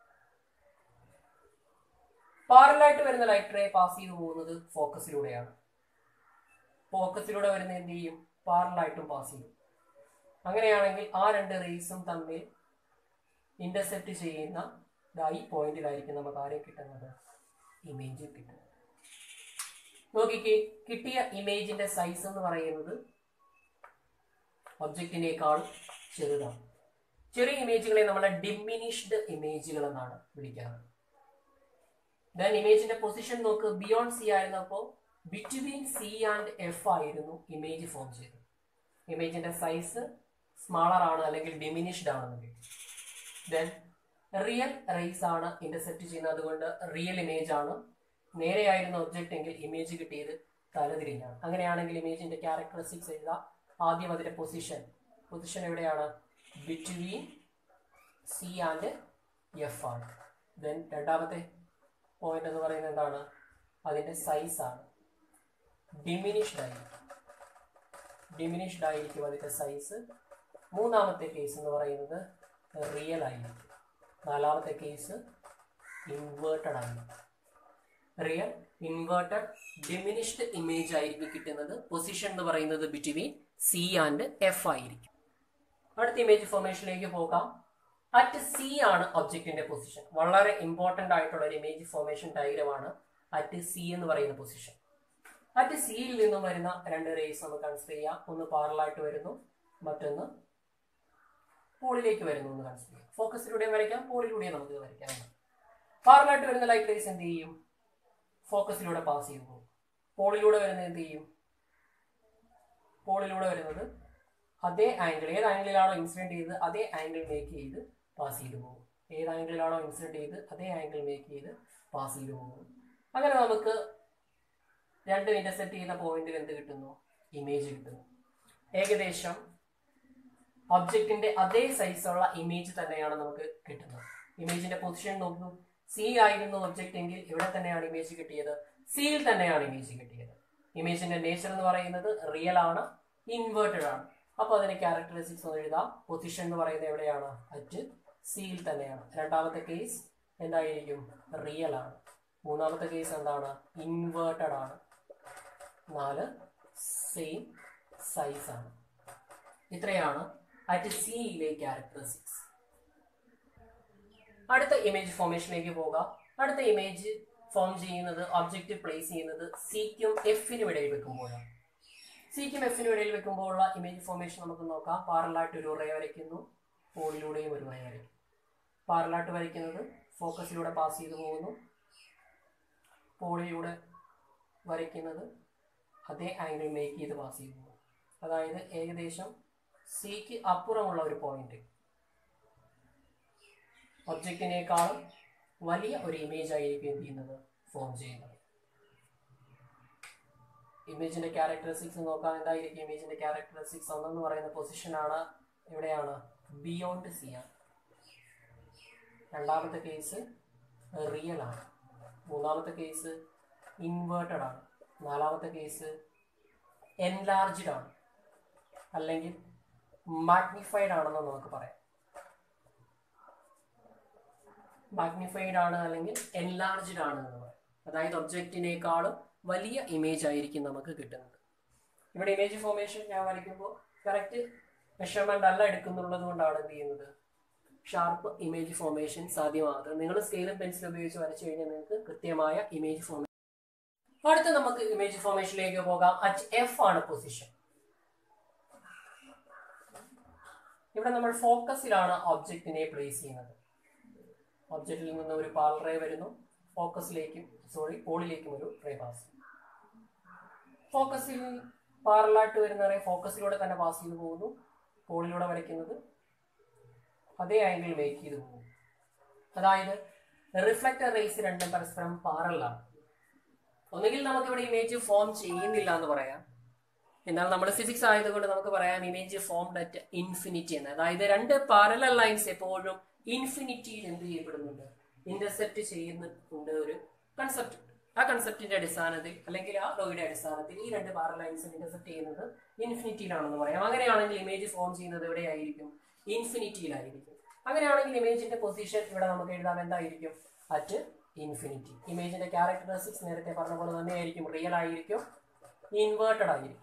പാരലായിട്ട് വരുന്ന ലൈറ്റ് റേ പാസ് ചെയ്തു പോകുന്നത് ഫോക്കസിലൂടെയാണ് ഫോക്കസിലൂടെ വരുന്ന എന്ത് ചെയ്യും പാരലായിട്ടും പാസ് ചെയ്യും അങ്ങനെയാണെങ്കിൽ ആ രണ്ട് റേസും തമ്മിൽ ഇന്റർസെപ്റ്റ് ചെയ്യുന്ന ഈ പോയിന്റിലായിരിക്കും നമുക്ക് ആരെ കിട്ടുന്നത് ഇമേജ് കിട്ടുന്നത് നോക്കിക്കേ കിട്ടിയ ഇമേജിന്റെ സൈസ് എന്ന് പറയുന്നത് ഒബ്ജക്റ്റിനേക്കാൾ ചെറുതാണ് ചെറിയ ഇമേജുകളെ നമ്മൾ ഡിമിനിഷ്ഡ് ഇമേജുകൾ എന്നാണ് വിളിക്കാറ് ദെൻ ഇമേജിന്റെ പൊസിഷൻ നോക്ക് ബിയോണ്ട് സി ആയിരുന്നപ്പോൾ ബിറ്റ്വീൻ സി ആൻഡ് എഫ് ആയിരുന്നു ഇമേജ് ഫോം ചെയ്തത് ഇമേജിന്റെ സൈസ് സ്മാളർ ആണ് അല്ലെങ്കിൽ ഡിമിനിഷ്ഡ് ആണെന്ന് ദെൻ റിയൽ റേസ് ആണ് ഇന്റർസെപ്റ്റ് ചെയ്യുന്നത് അതുകൊണ്ട് റിയൽ ഇമേജ് ആണ് നേരെയായിരുന്ന ഒബ്ജക്റ്റ് എങ്കിൽ ഇമേജ് കിട്ടിയത് തലതിരിഞ്ഞാണ് അങ്ങനെയാണെങ്കിൽ ഇമേജിന്റെ ക്യാരക്ടറിസ്റ്റിക്സ് എഴുതാം ആദ്യം അതിന്റെ പൊസിഷൻ പൊസിഷൻ എവിടെയാണ് ബിറ്റ്വീൻ സി ആൻഡ് എഫ് ആണ് ദെൻ രണ്ടാമത്തെ പോയിന്റ് എന്ന് പറയുന്നത് എന്താണ് അതിന്റെ സൈസ് ആണ് ഡിമിനിഷ്ഡ് ആയിരിക്കും ഡിമിനിഷ്ഡ് ആയിരിക്കും അതിന്റെ സൈസ് മൂന്നാമത്തെ കേസ് എന്ന് പറയുന്നത് റിയൽ ആയിരിക്കും നാലാമത്തെ കേസ് ഇൻവേർട്ടഡ് ആയിരിക്കും റിയൽ ഇൻവേർട്ടഡ് ഡിമിനിഷ്ഡ് ഇമേജ് ആയിരിക്കും കിട്ടുന്നത് പൊസിഷൻ എന്ന് പറയുന്നത് ബിറ്റ്വീൻ സി ആൻഡ് എഫ് ആയിരിക്കും അടുത്ത ഇമേജ് ഫോർമേഷനിലേക്ക് പോകാം അറ്റ് സി ആണ് ഒബ്ജക്റ്റിന്റെ പൊസിഷൻ വളരെ ഇമ്പോർട്ടന്റ് ആയിട്ടുള്ള ഒരു ഇമേജ് ഫോർമേഷൻ ഡയഗ്രമാണ് അറ്റ് സി എന്ന് പറയുന്ന പൊസിഷൻ അറ്റ് സിയിൽ നിന്നും വരുന്ന രണ്ട് റേസ് നമുക്ക് കൺസിഡർ ചെയ്യാം ഒന്ന് പാരലായിട്ട് വരുന്നു മറ്റൊന്ന് പോളിലേക്ക് വരുന്നു എന്ന് കൺസിഡർ ചെയ്യാം ഫോക്കസിലൂടെയും വരയ്ക്കാം പോളിലൂടെയും നമുക്ക് വരയ്ക്കാം പാരലായിട്ട് വരുന്ന ലൈറ്റ് റേസ് എന്ത് ചെയ്യും ഫോക്കസിലൂടെ പാസ് ചെയ്തു പോകും പോളിലൂടെ വരുന്നത് എന്ത് ചെയ്യും പോളിലൂടെ വരുന്നത് അതേ ആംഗിൾ ഏത് ആംഗിളിലാണോ ഇൻസിഡന്റ് ചെയ്തത് അതേ ആംഗിൾ മേക്ക് ചെയ്ത് പാസ് ചെയ്തു പോകും ഏത് ആംഗിളിലാണോ ഇൻസിഡന്റ് ചെയ്ത് അതേ ആംഗിൾ മേക്ക് ചെയ്ത് പാസ് ചെയ്തു പോകും അങ്ങനെ നമുക്ക് രണ്ടും ഇന്റർസെക്ട് ചെയ്യുന്ന പോയിന്റിൽ എന്ത് കിട്ടുന്നു ഇമേജ് കിട്ടുന്നു ഏകദേശം ഒബ്ജക്റ്റിന്റെ അതേ സൈസുള്ള ഇമേജ് തന്നെയാണ് നമുക്ക് കിട്ടുന്നത് ഇമേജിന്റെ പൊസിഷൻ നോക്കൂ സി ആയിരുന്നു ഒബ്ജക്റ്റ് എങ്കിൽ ഇവിടെ തന്നെയാണ് ഇമേജ് കിട്ടിയത് സിയിൽ തന്നെയാണ് ഇമേജ് കിട്ടിയത് ഇമേജിന്റെ നേച്ചർ എന്ന് പറയുന്നത് റിയൽ ആണ് ഇൻവേർട്ടഡ് ആണ് അപ്പോൾ അതിന്റെ ക്യാരക്ടറിസ്റ്റിക്സ് ഒന്ന് എഴുതാം പൊസിഷൻ എന്ന് പറയുന്നത് എവിടെയാണ് അറ്റ് സിയിൽ തന്നെയാണ് രണ്ടാമത്തെ കേസ് എന്തായിരിക്കും റിയൽ ആണ് മൂന്നാമത്തെ കേസ് എന്താണ് ഇൻവേർട്ടഡ് ആണ് നാല് സെയിം സൈസ് ആണ് ഇത്രയാണ് അറ്റ് സിയിലെ ക്യാരക്ടറിസ്റ്റിക്സ് അടുത്ത ഇമേജ് ഫോർമേഷനിലേക്ക് പോകാം അടുത്ത ഇമേജ് ഫോം ചെയ്യുന്നത് ഒബ്ജക്റ്റ് പ്ലേസ് ചെയ്യുന്നത് സിക്കും എഫിനും ഇടയിൽ വെക്കുമ്പോഴാണ് സിക്കും എഫിനും ഇടയിൽ വെക്കുമ്പോഴുള്ള ഇമേജ് ഫോർമേഷൻ നമുക്ക് നോക്കാം പാരലായിട്ട് ഒരു റേ വരയ്ക്കുന്നു പോളിലൂടെയും ഒരു റേ വരയ്ക്കും പാരലായിട്ട് വരയ്ക്കുന്നത് ഫോക്കസിലൂടെ പാസ് ചെയ്തു പോകുന്നു പോളിലൂടെ വരയ്ക്കുന്നത് അതേ ആംഗിൾ മേക്ക് ചെയ്ത് പാസ് ചെയ്തു പോകുന്നു അതായത് ഏകദേശം സിക്ക് അപ്പുറമുള്ള ഒരു പോയിന്റ് ഒബ്ജക്റ്റിനേക്കാളും വലിയ ഒരു ഇമേജ് ആയിരിക്കും എന്ത് ചെയ്യുന്നത് ഫോം ചെയ്യുന്നത് ഇമേജിന്റെ ക്യാരക്ടറിസ്റ്റിക്സ് നോക്കാൻ എന്തായിരിക്കും ഇമേജിന്റെ ക്യാരക്ടറിസ്റ്റിക്സ് ഒന്നെന്ന് പറയുന്ന പൊസിഷനാണ് എവിടെയാണ് ബിയോണ്ട് സി ആണ് രണ്ടാമത്തെ കേസ് റിയൽ ആണ് മൂന്നാമത്തെ കേസ് ഇൻവേർട്ടഡ് ആണ് നാലാമത്തെ കേസ് എൻലാർജ്ഡ് ആണ് അല്ലെങ്കിൽ മാഗ്നിഫൈഡ് ആണെന്ന് നമുക്ക് പറയാം മാഗ്നിഫൈഡ് ആണ് അല്ലെങ്കിൽ എൻലാർജ്ഡ് ആണ് എന്ന് പറയാം അതായത് ഒബ്ജക്റ്റിനേക്കാളും വലിയ ഇമേജ് ആയിരിക്കും നമുക്ക് കിട്ടുന്നത് ഇവിടെ ഇമേജ് ഫോർമേഷൻ ഞാൻ വരയ്ക്കുമ്പോൾ കറക്റ്റ് മെഷർമെന്റ് അല്ല എടുക്കുന്നുള്ളത് കൊണ്ടാണ് എന്ത് ചെയ്യുന്നത് ഷാർപ്പ് ഇമേജ് ഫോർമേഷൻ സാധ്യമാകുന്നത് നിങ്ങൾ സ്കെയിലും പെൻസിലും ഉപയോഗിച്ച് വരച്ചു കഴിഞ്ഞാൽ നിങ്ങൾക്ക് കൃത്യമായ ഇമേജ് ഫോർമേഷൻ അടുത്ത നമുക്ക് ഇമേജ് ഫോർമേഷനിലേക്ക് പോകാം അറ്റ് എഫ് ആണ് പൊസിഷൻ ഇവിടെ നമ്മൾ ഫോക്കസിലാണ് ഒബ്ജക്റ്റിനെ പ്ലേസ് ചെയ്യുന്നത് ഒബ്ജക്റ്റിൽ നിന്ന് ഒരു പാൽ റേ വരുന്നു ഫോക്കസിലേക്കും സോറി പോളിലേക്കും ഒരു റേ പാസ് ഫോക്കസിൽ പാരലായിട്ട് വരുന്ന റേ ഫോക്കസിലൂടെ തന്നെ പാസ് ചെയ്തു പോകുന്നു പോളിലൂടെ വരയ്ക്കുന്നത് അതേ ആംഗിൾ മേക്ക് ചെയ്തു പോകുന്നു അതായത് റിഫ്ലക്റ്റർ റേസ് രണ്ടും പരസ്പരം പാരലാണ് ഒന്നുകിൽ നമുക്ക് ഇവിടെ ഇമേജ് ഫോം ചെയ്യുന്നില്ല എന്ന് പറയാം എന്നാൽ നമ്മൾ ഫിസിക്സ് ആയതുകൊണ്ട് നമുക്ക് പറയാം ഇമേജ് ഫോം അറ്റ് ഇൻഫിനിറ്റി എന്ന് അതായത് രണ്ട് പാരലൽ ലൈൻസ് എപ്പോഴും ഇൻഫിനിറ്റിയിൽ എന്ത് ചെയ്യപ്പെടുന്നുണ്ട് ഇന്റർസെപ്റ്റ് ചെയ്യുന്നുണ്ട് ഒരു കൺസെപ്റ്റ് ആ കൺസെപ്റ്റിന്റെ അടിസ്ഥാനത്തിൽ അല്ലെങ്കിൽ ആ ലോയുടെ അടിസ്ഥാനത്തിൽ ഈ രണ്ട് പാരലൽ ലൈൻസ് ഇന്റർസെപ്റ്റ് ചെയ്യുന്നത് ഇൻഫിനിറ്റിയിലാണെന്ന് പറയാം അങ്ങനെയാണെങ്കിൽ ഇമേജ് ഫോം ചെയ്യുന്നത് എവിടെയായിരിക്കും ഇൻഫിനിറ്റിയിലായിരിക്കും അങ്ങനെയാണെങ്കിൽ ഇമേജിന്റെ പൊസിഷൻ ഇവിടെ നമുക്ക് എഴുതാൻ എന്തായിരിക്കും അറ്റ് ഇൻഫിനിറ്റി ഇമേജിന്റെ ക്യാരക്ടറിസ്റ്റിക്സ് നേരത്തെ പറഞ്ഞ പോലെ തന്നെ ആയിരിക്കും റിയൽ ആയിരിക്കും ഇൻവേർട്ടഡ് ആയിരിക്കും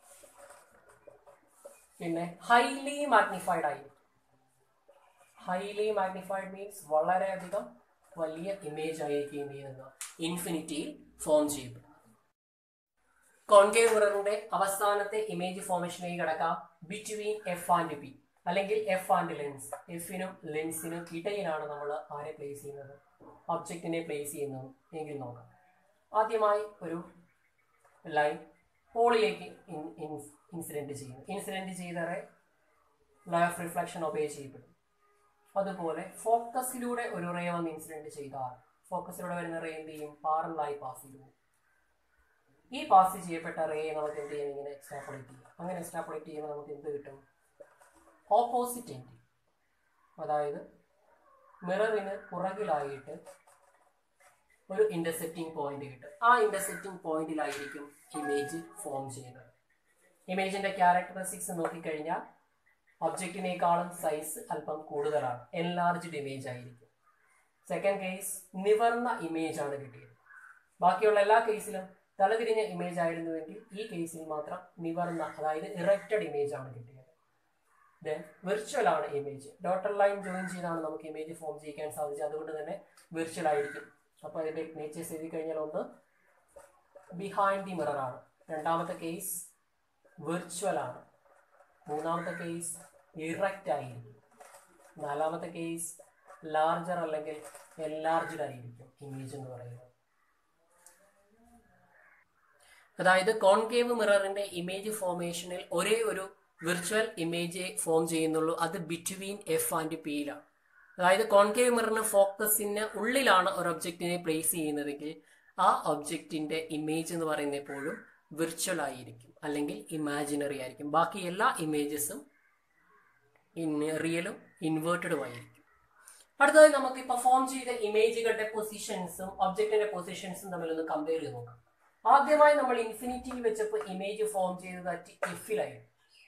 പിന്നെ ഹൈലി മാഗ്നിഫൈഡ് ആയിരിക്കും ഹൈലി മാഗ്നിഫൈഡ് മീൻസ് വളരെയധികം വലിയ ഇമേജ് ആയിരിക്കും എന്ത് ചെയ്യുന്നത് ഇൻഫിനിറ്റിയിൽ ഫോം ചെയ്യപ്പെടും കോൺകേവ് മിററിന്റെ അവസാനത്തെ ഇമേജ് ഫോർമേഷനിലേക്ക് കിടക്കാം ബിറ്റ്വീൻ എഫ് ആൻഡ് പി അല്ലെങ്കിൽ എഫ് ആൻഡ് ലെൻസ് എഫിനും ലെൻസിനും ഇടയിലാണ് നമ്മൾ ആരെ പ്ലേസ് ചെയ്യുന്നത് ഒബ്ജക്റ്റിനെ പ്ലേസ് ചെയ്യുന്നത് എങ്കിൽ നോക്കാം ആദ്യമായി ഒരു ലൈൻ പോളിലേക്ക് ഇൻസിഡന്റ് ചെയ്യുന്നു ഇൻസിഡന്റ് ചെയ്തറെ ലോ ഓഫ് റിഫ്ലക്ഷൻ ഒബേ ചെയ്യപ്പെടും അതുപോലെ ഫോക്കസിലൂടെ ഒരു റേ വന്ന് ഇൻസിഡന്റ് ചെയ്താൽ ഫോക്കസിലൂടെ വരുന്ന റേ എന്ത് ചെയ്യും പാറലായി പാസ് ചെയ്തു ഈ പാസ് ചെയ്യപ്പെട്ട റേ നമുക്ക് എന്ത് ചെയ്യും ഇങ്ങനെ എക്സ്ട്രാപ്പുലേറ്റ് ചെയ്യാം അങ്ങനെ എക്സ്ട്രാപ്പുലേറ്റ് ചെയ്യുമ്പോൾ നമുക്ക് എന്ത് കിട്ടും ഓപ്പോസിറ്റ് എൻഡ് അതായത് മിററിന് പുറകിലായിട്ട് ഒരു ഇന്റർസെപ്റ്റിംഗ് പോയിന്റ് കിട്ടും ആ ഇന്റർസെപ്റ്റിംഗ് പോയിന്റിലായിരിക്കും ഇമേജ് ഫോം ചെയ്യുന്നത് ഇമേജിന്റെ ക്യാരക്ടറിസ്റ്റിക്സ് നോക്കിക്കഴിഞ്ഞാൽ ഒബ്ജക്റ്റിനേക്കാളും സൈസ് അല്പം കൂടുതലാണ് എൻലാർജ്ഡ് ഇമേജ് ആയിരിക്കും സെക്കൻഡ് കേസ് നിവർന്ന ഇമേജ് ആണ് കിട്ടിയത് ബാക്കിയുള്ള എല്ലാ കേസിലും തലതിരിഞ്ഞ ഇമേജ് ആയിരുന്നുവെങ്കിൽ ഈ കേസിൽ മാത്രം നിവർന്ന അതായത് ഇറക്റ്റഡ് ഇമേജ് ആണ് കിട്ടിയത് ദെൻ വിർച്വൽ ആണ് ഇമേജ് ഡോട്ടർ ലൈൻ ജോയിൻ ചെയ്താണ് നമുക്ക് ഇമേജ് ഫോം ചെയ്യിക്കാൻ സാധിച്ചത് അതുകൊണ്ട് തന്നെ വിർച്വൽ ആയിരിക്കും അപ്പോൾ അതിന്റെ നേച്ചേഴ്സ് എഴുതി കഴിഞ്ഞാൽ ഒന്ന് ബിഹൈൻഡ് ദി മിറർ ആണ് രണ്ടാമത്തെ കേസ് വിർച്വൽ ആണ് മൂന്നാമത്തെ കേസ് ഇറക്റ്റ് ആയിരിക്കും നാലാമത്തെ കേസ് ലാർജർ അല്ലെങ്കിൽ എൻലാർജ്ഡ് ആയിരിക്കും ഇമേജ് എന്ന് പറയുന്നത് അതായത് കോൺകേവ് മിററിന്റെ ഇമേജ് ഫോർമേഷനിൽ ഒരേ ഒരു വിർച്വൽ ഇമേജ് ഫോം ചെയ്യുന്നുള്ളൂ അത് ബിറ്റ്വീൻ എഫ് ആൻഡ് പിയിലാണ് അതായത് കോൺകേവ് മിററിന് ഫോക്കസിന് ഉള്ളിലാണ് ഒരു ഒബ്ജക്റ്റിനെ പ്ലേസ് ചെയ്യുന്നതെങ്കിൽ ആ ഒബ്ജക്റ്റിന്റെ ഇമേജ് എന്ന് പറയുന്നത് എപ്പോഴും വിർച്വൽ ആയിരിക്കും അല്ലെങ്കിൽ ഇമാജിനറി ആയിരിക്കും ബാക്കി എല്ലാ ഇമേജസും ഇൻ റിയലും ഇൻവേർട്ടഡും ആയിരിക്കും അടുത്തതായി നമുക്ക് ഇപ്പോൾ ഫോം ചെയ്ത ഇമേജുകളുടെ പൊസിഷൻസും ഒബ്ജക്റ്റിന്റെ പൊസിഷൻസും തമ്മിലൊന്ന് കമ്പയർ ചെയ്ത് നോക്കാം ആദ്യമായി നമ്മൾ ഇൻഫിനിറ്റിയിൽ വെച്ചപ്പോൾ ഇമേജ് ഫോം ചെയ്തത് അറ്റ് എഫിലായിരുന്നു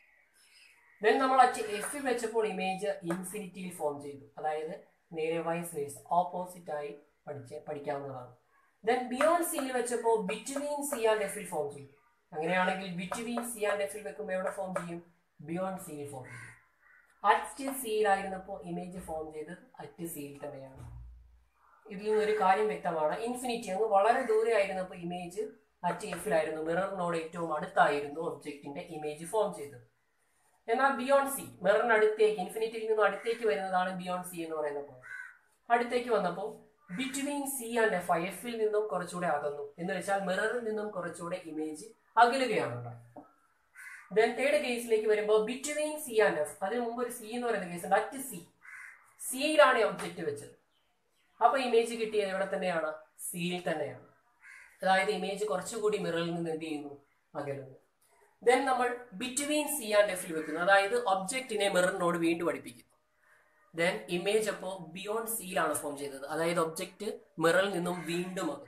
ദെൻ നമ്മൾ അറ്റ് എഫിൽ വെച്ചപ്പോൾ ഇമേജ് ഇൻഫിനിറ്റിയിൽ ഫോം ചെയ്തു അതായത് നേരെ വൈസ് വേസ് ഓപ്പോസിറ്റ് ആയി പഠിച്ച് പഠിക്കാവുന്നതാണ് ദെൻ ബിയോണ്ട് സിയിൽ വെച്ചപ്പോൾ ബിറ്റ്വീൻ സി ആൻഡ് എഫിൽ ഫോം ചെയ്തു അങ്ങനെയാണെങ്കിൽ ബിറ്റ്വീൻ സി ആൻഡ് എഫിൽ വെക്കുമ്പോൾ എവിടെ ഫോം ചെയ്യും ബിയോണ്ട് സിയിൽ ഫോം ചെയ്യും അറ്റ് സിയിലായിരുന്നപ്പോൾ ഇമേജ് ഫോം ചെയ്തത് അറ്റ് സിയിൽ തന്നെയാണ് ഇതിൽ നിന്നൊരു കാര്യം വ്യക്തമാണ് ഇൻഫിനിറ്റി അങ്ങ് വളരെ ദൂരെ ആയിരുന്നപ്പോൾ ഇമേജ് അറ്റ് എഫിലായിരുന്നു മിററിനോട് ഏറ്റവും അടുത്തായിരുന്നു ഒബ്ജക്റ്റിന്റെ ഇമേജ് ഫോം ചെയ്തത് എന്നാൽ ബിയോണ്ട് സി മിററിന് അടുത്തേക്ക് ഇൻഫിനിറ്റിയിൽ നിന്നും അടുത്തേക്ക് വരുന്നതാണ് ബിയോണ്ട് സി എന്ന് പറയുന്ന പോയിന്റ് അടുത്തേക്ക് വന്നപ്പോൾ ബിറ്റ്വീൻ സി ആൻഡ് എഫ് എഫിൽ നിന്നും കുറച്ചുകൂടെ അകന്നു എന്ന് വെച്ചാൽ മിററിൽ നിന്നും കുറച്ചുകൂടെ ഇമേജ് അകലുകയാണ് ഉണ്ടായത് ദെൻ തേർഡ് കേസിലേക്ക് വരുമ്പോൾ ബിറ്റ്വീൻ സി ആൻഡ് എഫ് അതിന് മുമ്പ് ഒരു സി എന്ന് പറയുന്ന കേസ് ഉണ്ട് അറ്റ് സി സിയിലാണ് ഒബ്ജക്റ്റ് വെച്ചത് അപ്പൊ ഇമേജ് കിട്ടിയത് എവിടെ തന്നെയാണ് സിയിൽ തന്നെയാണ് അതായത് ഇമേജ് കുറച്ചുകൂടി മിററിൽ നിന്ന് എന്ത് ചെയ്യുന്നു അകലുന്നു ദെൻ നമ്മൾ ബിറ്റ്വീൻ സി ആൻഡ് എഫിൽ വെക്കുന്നു അതായത് ഒബ്ജക്റ്റിനെ മിററിനോട് വീണ്ടും പഠിപ്പിക്കുന്നു ദെൻ ഇമേജ് അപ്പോൾ ബിയോണ്ട് സിയിലാണ് ഫോം ചെയ്തത് അതായത് ഒബ്ജക്റ്റ് മിററിൽ നിന്നും വീണ്ടും അകന്നു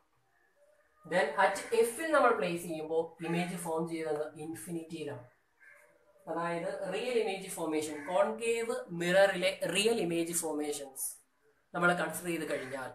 ദെൻ അറ്റ് എഫിൽ നമ്മൾ പ്ലേസ് ചെയ്യുമ്പോൾ ഇമേജ് ഫോം ചെയ്തത് ഇൻഫിനിറ്റിയിലാണ് അതായത് റിയൽ ഇമേജ് ഫോർമേഷൻ കോൺകേവ് മിററിലെ റിയൽ ഇമേജ് ഫോർമേഷൻസ് നമ്മൾ കൺസിഡർ ചെയ്ത് കഴിഞ്ഞാൽ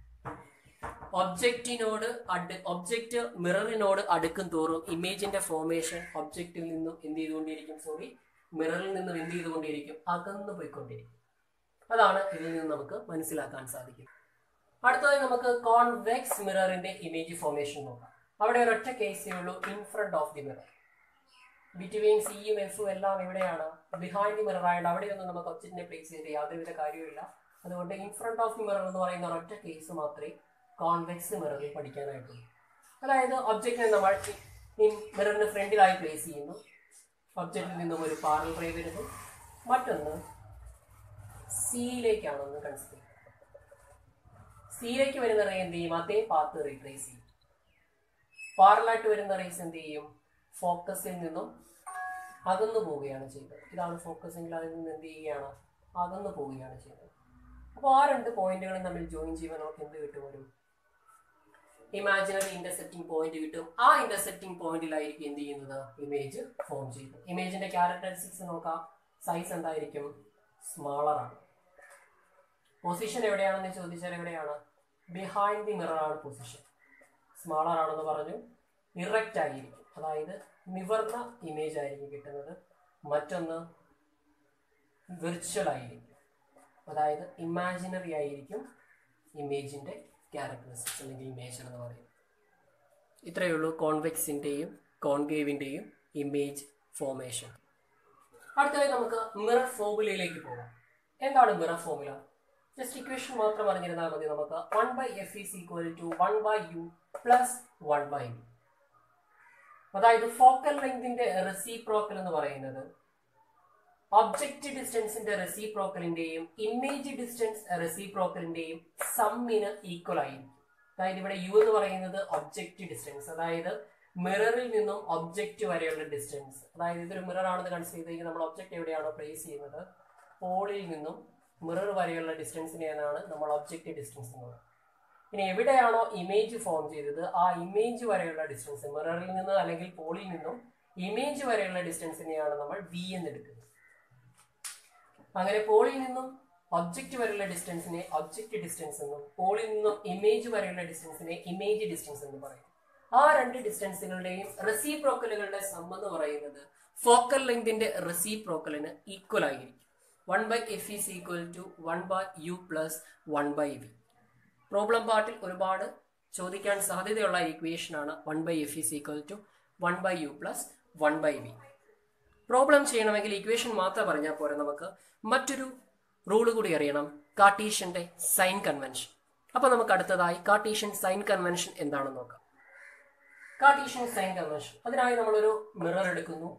ഒബ്ജക്റ്റിനോട് അടു ഒബ്ജക്റ്റ് മിററിനോട് അടുക്കും തോറും ഇമേജിന്റെ ഫോർമേഷൻ ഒബ്ജക്റ്റിൽ നിന്നും എന്ത് ചെയ്തുകൊണ്ടിരിക്കും സോറി മിററിൽ നിന്നും എന്ത് ചെയ്തുകൊണ്ടിരിക്കും അകന്നു പോയിക്കൊണ്ടിരിക്കും അതാണ് ഇതിൽ നിന്ന് നമുക്ക് മനസ്സിലാക്കാൻ സാധിക്കും അടുത്തതായി നമുക്ക് കോൺവെക്സ് മിററിന്റെ ഇമേജ് ഫോർമേഷൻ നോക്കാം അവിടെ ഒരൊറ്റ കേസേ ഉള്ളൂ in front of the mirror between സിയും എഫും എല്ലാം എവിടെയാണ് ബിഹൈൻഡ് ദി മിറർ ആയിട്ട് അവിടെയൊന്നും നമുക്ക് ഒബ്ജക്റ്റിനെ പ്ലേസ് ചെയ്ത് യാതൊരുവിധ കാര്യമില്ല അതുകൊണ്ട് in front of the mirror എന്ന് പറയുന്ന ഒരൊറ്റ കേസ് മാത്രമേ കോൺവെക്സ് മിററിൽ പഠിക്കാനായിട്ടുള്ളൂ അതായത് ഒബ്ജക്റ്റിനെ നമ്മൾ ഈ മിററിന് ഫ്രണ്ടിലായി പ്ലേസ് ചെയ്യുന്നു ഒബ്ജക്റ്റിൽ നിന്നും ഒരു പാറൽ റേ വരുന്നു മറ്റൊന്ന് സിയിലേക്കാണെന്ന് കൺസിഡർ ചെയ്യുക സിയിലേക്ക് വരുന്ന റേ എന്ത് ചെയ്യും അതേ പാത്ത് റീപ്ലേസ് ചെയ്യും പാറലായിട്ട് വരുന്ന റേസ് എന്ത് ചെയ്യും ഫോക്കസിൽ നിന്നും അകന്നു പോവുകയാണ് ചെയ്തത് ഇതാണ് ഫോക്കസെങ്കിൽ അതിൽ നിന്ന് എന്ത് ചെയ്യുകയാണ് അകന്നു പോവുകയാണ് ചെയ്തത് അപ്പോൾ ആ രണ്ട് പോയിന്റുകളും തമ്മിൽ ജോയിൻ ചെയ്യുമ്പോൾ നമുക്ക് എന്ത് കിട്ടും ഒരു ഇമാജിനറി ഇന്റർസെപ്റ്റിംഗ് പോയിന്റ് കിട്ടും ആ ഇന്റർസെപ്റ്റിംഗ് പോയിന്റിലായിരിക്കും എന്ത് ചെയ്യുന്നത് ഇമേജ് ഫോം ചെയ്യുന്നത് ഇമേജിന്റെ ക്യാരക്ടറിസ്റ്റിക്സ് നോക്കാം സൈസ് എന്തായിരിക്കും സ്മാളർ ആണ് പൊസിഷൻ എവിടെയാണെന്ന് ചോദിച്ചാൽ എവിടെയാണ് ബിഹൈൻഡ് ദി മിറർ ആണ് പൊസിഷൻ സ്മാളർ ആണെന്ന് പറഞ്ഞു ഇറക്റ്റ് ആയിരിക്കും അതായത് നിവർന്ന ഇമേജ് ആയിരിക്കും കിട്ടുന്നത് മറ്റൊന്ന് വിർച്വൽ ആയിരിക്കും അതായത് ഇമാജിനറി ആയിരിക്കും ഇമേജിന്റെ ക്യാരക്ടറിസ്റ്റിക്സ് അല്ലെങ്കിൽ ഇമേജ് എന്ന് പറയുന്നത് ഇത്രയേ ഉള്ളൂ കോൺവെക്സിന്റെയും കോൺകേവിന്റെയും ഇമേജ് ഫോർമേഷൻ അടുത്തതായി നമുക്ക് മിറർ ഫോർമുലയിലേക്ക് പോകാം എന്താണ് മിറർ ഫോർമുല ജസ്റ്റ് ഇക്വേഷൻ മാത്രം അറിഞ്ഞിരുന്നാൽ മതി നമുക്ക് one by F is equal to one by U plus one by V അതായത് ഫോക്കൽ ലെങ്തിന്റെ റെസിപ്രോക്കൽ എന്ന് പറയുന്നത് ഒബ്ജക്റ്റ് ഡിസ്റ്റൻസിന്റെ റെസിപ്രോക്കലിന്റെയും ഇമേജ് ഡിസ്റ്റൻസ് റെസിപ്രോക്കലിന്റെയും സമ്മിന് ഈക്വൽ ആയിരിക്കും അതായത് ഇവിടെ യു എന്ന് പറയുന്നത് ഒബ്ജക്റ്റ് ഡിസ്റ്റൻസ് അതായത് മിററിൽ നിന്നും ഒബ്ജക്റ്റ് വരെയുള്ള ഡിസ്റ്റൻസ് അതായത് ഇതൊരു മിറർ ആണെന്ന് കൺസിഡർ ചെയ്തെങ്കിൽ നമ്മൾ ഒബ്ജക്റ്റ് എവിടെയാണോ പ്ലേസ് ചെയ്യുന്നത് പോളിൽ നിന്നും മിറർ വരെയുള്ള ഡിസ്റ്റൻസിനെയാണ് നമ്മൾ ഒബ്ജക്റ്റ് ഡിസ്റ്റൻസ് എന്ന് പറയുന്നത് ഇനി എവിടെയാണോ ഇമേജ് ഫോം ചെയ്തത് ആ ഇമേജ് വരെയുള്ള ഡിസ്റ്റൻസ് മിററിൽ നിന്ന് അല്ലെങ്കിൽ പോളിൽ നിന്നും ഇമേജ് വരെയുള്ള ഡിസ്റ്റൻസിനെയാണ് നമ്മൾ വി എന്ന് എടുക്കുന്നത് അങ്ങനെ പോളിൽ നിന്നും ഒബ്ജക്റ്റ് വരെയുള്ള ഡിസ്റ്റൻസിനെ ഒബ്ജക്റ്റ് ഡിസ്റ്റൻസ് എന്നും പോളിൽ നിന്നും ഇമേജ് വരെയുള്ള ഡിസ്റ്റൻസിനെ ഇമേജ് ഡിസ്റ്റൻസ് എന്ന് പറയും ആ രണ്ട് ഡിസ്റ്റൻസുകളുടെയും റെസിപ്രോക്കലുകളുടെ സം എന്ന് പറയുന്നത് ഫോക്കൽ ലെങ്തിന്റെ റെസിപ്രോക്കലിന് ഈക്വൽ ആയിരിക്കും one by F is equal to one by U plus one by V problem പാർട്ടിൽ ഒരുപാട് ചോദിക്കാൻ സാധ്യതയുള്ള ഇക്വേഷൻ ആണ് one by F is equal to one by U plus one by V problem ചെയ്യണമെങ്കിൽ equation മാത്രം പറഞ്ഞാൽ പോരെ നമുക്ക് മറ്റൊരു റൂള് കൂടി അറിയണം കാർട്ടീഷ്യന്റെ സൈൻ കൺവെൻഷൻ അപ്പൊ നമുക്ക് അടുത്തതായി കാർട്ടീഷ്യൻ സൈൻ കൺവെൻഷൻ എന്താണെന്ന് നോക്കാം കാർട്ടീഷ്യൻ സൈൻ കൺവെൻഷൻ അതിനായി നമ്മളൊരു മിറർ എടുക്കുന്നു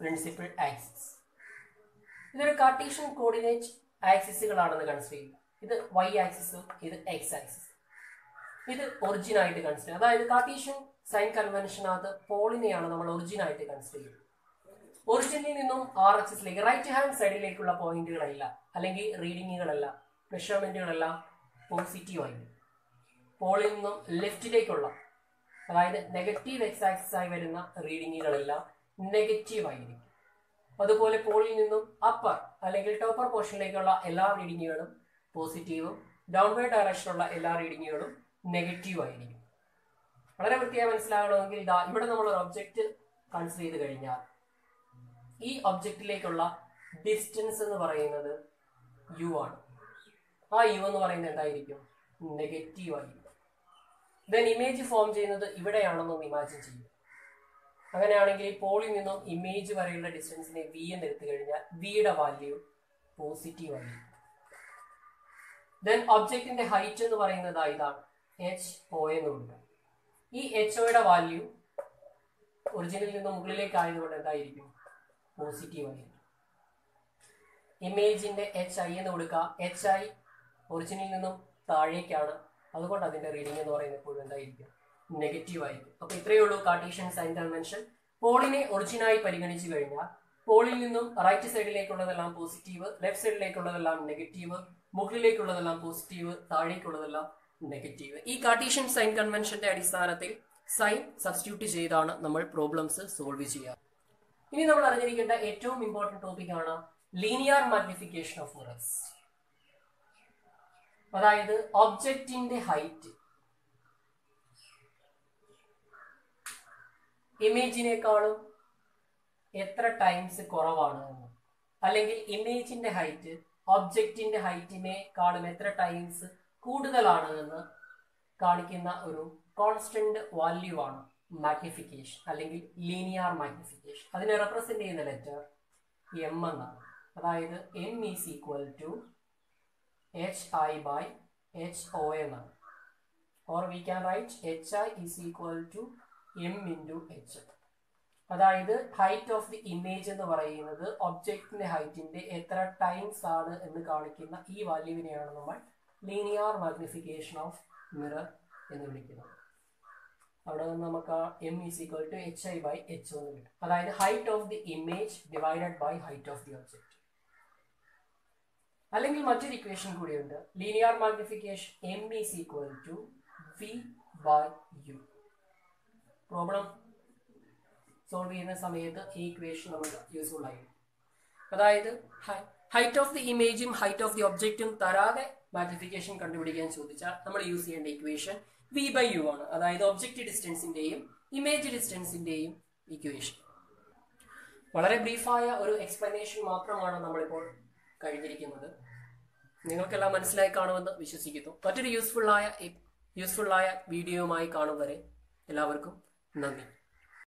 പ്രിൻസിപ്പൽ ആക്സിസ് ഇതൊരു കാർട്ടീഷ്യൻ കോർഡിനേറ്റ് ആക്സിസുകളാണെന്ന് കൺസിഡർ ചെയ്യുക ഇത് വൈ ആക്സിസും ഇത് എക്സ് ആക്സിസ് ഇത് ഒറിജിൻ ആയിട്ട് കൺസിഡർ ചെയ്യുക അതായത് കാർട്ടീഷ്യൻ സൈൻ കൺവെൻഷനകത്ത് പോളിനെയാണ് നമ്മൾ ഒറിജിൻ ആയിട്ട് കൺസിഡർ ചെയ്യുന്നത് ഒറിജിനിൽ നിന്നും ആർ എച്ച് എസിലേക്ക് റൈറ്റ് ഹാൻഡ് സൈഡിലേക്കുള്ള പോയിന്റുകളല്ല അല്ലെങ്കിൽ റീഡിങ്ങുകളല്ല മെഷർമെന്റുകളെല്ലാം പോസിറ്റീവ് ആയിരിക്കും പോളിൽ നിന്നും ലെഫ്റ്റിലേക്കുള്ള അതായത് നെഗറ്റീവ് എക്സ് ആക്സിസ് ആയി വരുന്ന റീഡിങ്ങുകളെല്ലാം നെഗറ്റീവ് ആയിരിക്കും അതുപോലെ പോളിൽ നിന്നും അപ്പർ അല്ലെങ്കിൽ ടോപ്പർ പോർഷനിലേക്കുള്ള എല്ലാ റീഡിങ്ങുകളും പോസിറ്റീവും ഡൗൺവേർഡ് ഡയറക്ഷനുള്ള എല്ലാ റീഡിങ്ങുകളും നെഗറ്റീവ് ആയിരിക്കും വളരെ വൃത്തിയായി മനസ്സിലാകണമെങ്കിൽ ഇതാ ഇവിടെ നമ്മൾ ഒരു ഒബ്ജക്റ്റ് കൺസിഡർ ചെയ്ത് കഴിഞ്ഞാൽ ഈ ഒബ്ജക്റ്റിലേക്കുള്ള ഡിസ്റ്റൻസ് എന്ന് പറയുന്നത് യു ആണ് ആ യു എന്ന് പറയുന്നത് എന്തായിരിക്കും നെഗറ്റീവ് ആയിരിക്കും ദെൻ ഇമേജ് ഫോം ചെയ്യുന്നത് ഇവിടെയാണെന്നൊന്ന് ഇമാജിൻ ചെയ്യും അങ്ങനെയാണെങ്കിൽ പോളിൽ നിന്നും ഇമേജ് വരെയുള്ള ഡിസ്റ്റൻസിനെ വി എന്ന് എടുത്തു കഴിഞ്ഞാൽ വിയുടെ വാല്യൂ പോസിറ്റീവ് ആയിരിക്കും ദെൻ ഒബ്ജക്റ്റിന്റെ ഹൈറ്റ് എന്ന് പറയുന്നത് ഇതാണ് എച്ച് ഒ എന്ന് കൊടുക്കുക ഈ എച്ച് ഒയുടെ വാല്യൂ ഒറിജിനിൽ നിന്ന് മുകളിലേക്ക് ആയതുകൊണ്ട് എന്തായിരിക്കും പോസിറ്റീവ് ആയിരിക്കും ഇമേജിന്റെ എച്ച് ഐ എന്ന് കൊടുക്കുക എച്ച് ഐ ഒറിജിനിൽ നിന്നും താഴേക്കാണ് അതുകൊണ്ട് അതിന്റെ റീഡിംഗ് എന്ന് പറയുന്നത് എപ്പോഴും എന്തായിരിക്കും നെഗറ്റീവ് ആയിരിക്കും അപ്പൊ ഇത്രയേ ഉള്ളൂ കാർട്ടീഷ്യൻ സൈൻ കൺവെൻഷൻ പോളിനെ ഒറിജിനായി പരിഗണിച്ചു കഴിഞ്ഞാൽ പോളിൽ നിന്നും റൈറ്റ് സൈഡിലേക്കുള്ളതെല്ലാം പോസിറ്റീവ് ലെഫ്റ്റ് സൈഡിലേക്കുള്ളതെല്ലാം നെഗറ്റീവ് മുകളിലേക്കുള്ളതെല്ലാം പോസിറ്റീവ് താഴേക്കുള്ളതെല്ലാം നെഗറ്റീവ് ഈ കാർട്ടീഷ്യൻ സൈൻ കൺവെൻഷന്റെ അടിസ്ഥാനത്തിൽ സൈൻ സബ്സ്റ്റിറ്റ്യൂട്ട് ചെയ്താണ് നമ്മൾ പ്രോബ്ലംസ് സോൾവ് ചെയ്യുക ഇനി നമ്മൾ അറിഞ്ഞിരിക്കേണ്ട ഏറ്റവും ഇമ്പോർട്ടന്റ് ടോപ്പിക് ആണ് ലീനിയർ മാഗ്നിഫിക്കേഷൻ ഓഫ് മിറേഴ്സ് അതായത് ഒബ്ജക്റ്റിന്റെ ഹൈറ്റ് ഇമേജിനേക്കാളും എത്ര ടൈംസ് കുറവാണ് എന്ന് അല്ലെങ്കിൽ ഇമേജിന്റെ ഹൈറ്റ് ഒബ്ജക്റ്റിന്റെ ഹൈറ്റിനേക്കാളും എത്ര ടൈംസ് കൂടുതലാണ് എന്ന് കാണിക്കുന്ന ഒരു കോൺസ്റ്റന്റ് വാല്യൂ ആണ് മാഗ്നിഫിക്കേഷൻ അല്ലെങ്കിൽ ലീനിയർ മാഗ്നിഫിക്കേഷൻ അതിനെ റെപ്രസെന്റ് ചെയ്യുന്ന ലെറ്റർ എം എന്നാണ് അതായത് M is equal to H I by H O എന്നാണ് or we can write H I is equal to M into H അതായത് ഹൈറ്റ് ഓഫ് ദി ഇമേജ് എന്ന് പറയുന്നത് ഒബ്ജക്റ്റിന്റെ ഹൈറ്റിന്റെ എത്ര ടൈംസ് ആണ് എന്ന് കാണിക്കുന്ന ഈ വാല്യൂവിനെയാണ് നമ്മൾ ലീനിയർ മാഗ്നിഫിക്കേഷൻ ഓഫ് മിറർ എന്ന് വിളിക്കുന്നത് അവിടെ നിന്ന് നമുക്ക് M is equal to H I by H എന്ന് കിട്ടും അതായത് height of the image divided by height of the object അല്ലെങ്കിൽ മറ്റൊരു ഇക്വേഷൻ കൂടിയുണ്ട് linear magnification M is equal to V by U problem solve ചെയ്യുന്ന സമയത്ത് ഈ ഇക്വേഷൻ നമുക്ക് യൂസ്ഫുൾ ആയിരിക്കും അതായത് ഹൈറ്റ് ഓഫ് ദി ഇമേജും ഹൈറ്റ് ഓഫ് ദി ഒബ്ജക്റ്റും തരാതെ മാഗ്നിഫിക്കേഷൻ കണ്ടുപിടിക്കാൻ ചോദിച്ചാൽ നമ്മൾ യൂസ് ചെയ്യേണ്ട ഇക്വേഷൻ വി ബൈ യു ആണ് അതായത് ഒബ്ജക്റ്റ് ഡിസ്റ്റൻസിന്റെയും ഇമേജ് ഡിസ്റ്റൻസിന്റെയും ഇക്വേഷൻ വളരെ ബ്രീഫായ ഒരു എക്സ്പ്ലനേഷൻ മാത്രമാണ് നമ്മളിപ്പോൾ കഴിഞ്ഞിരിക്കുന്നത് നിങ്ങൾക്കെല്ലാം മനസ്സിലായി കാണുമെന്ന് വിശ്വസിക്കുന്നു മറ്റൊരു യൂസ്ഫുള്ളായ യൂസ്ഫുള്ളായ വീഡിയോയുമായി കാണും വരെ എല്ലാവർക്കും നന്ദി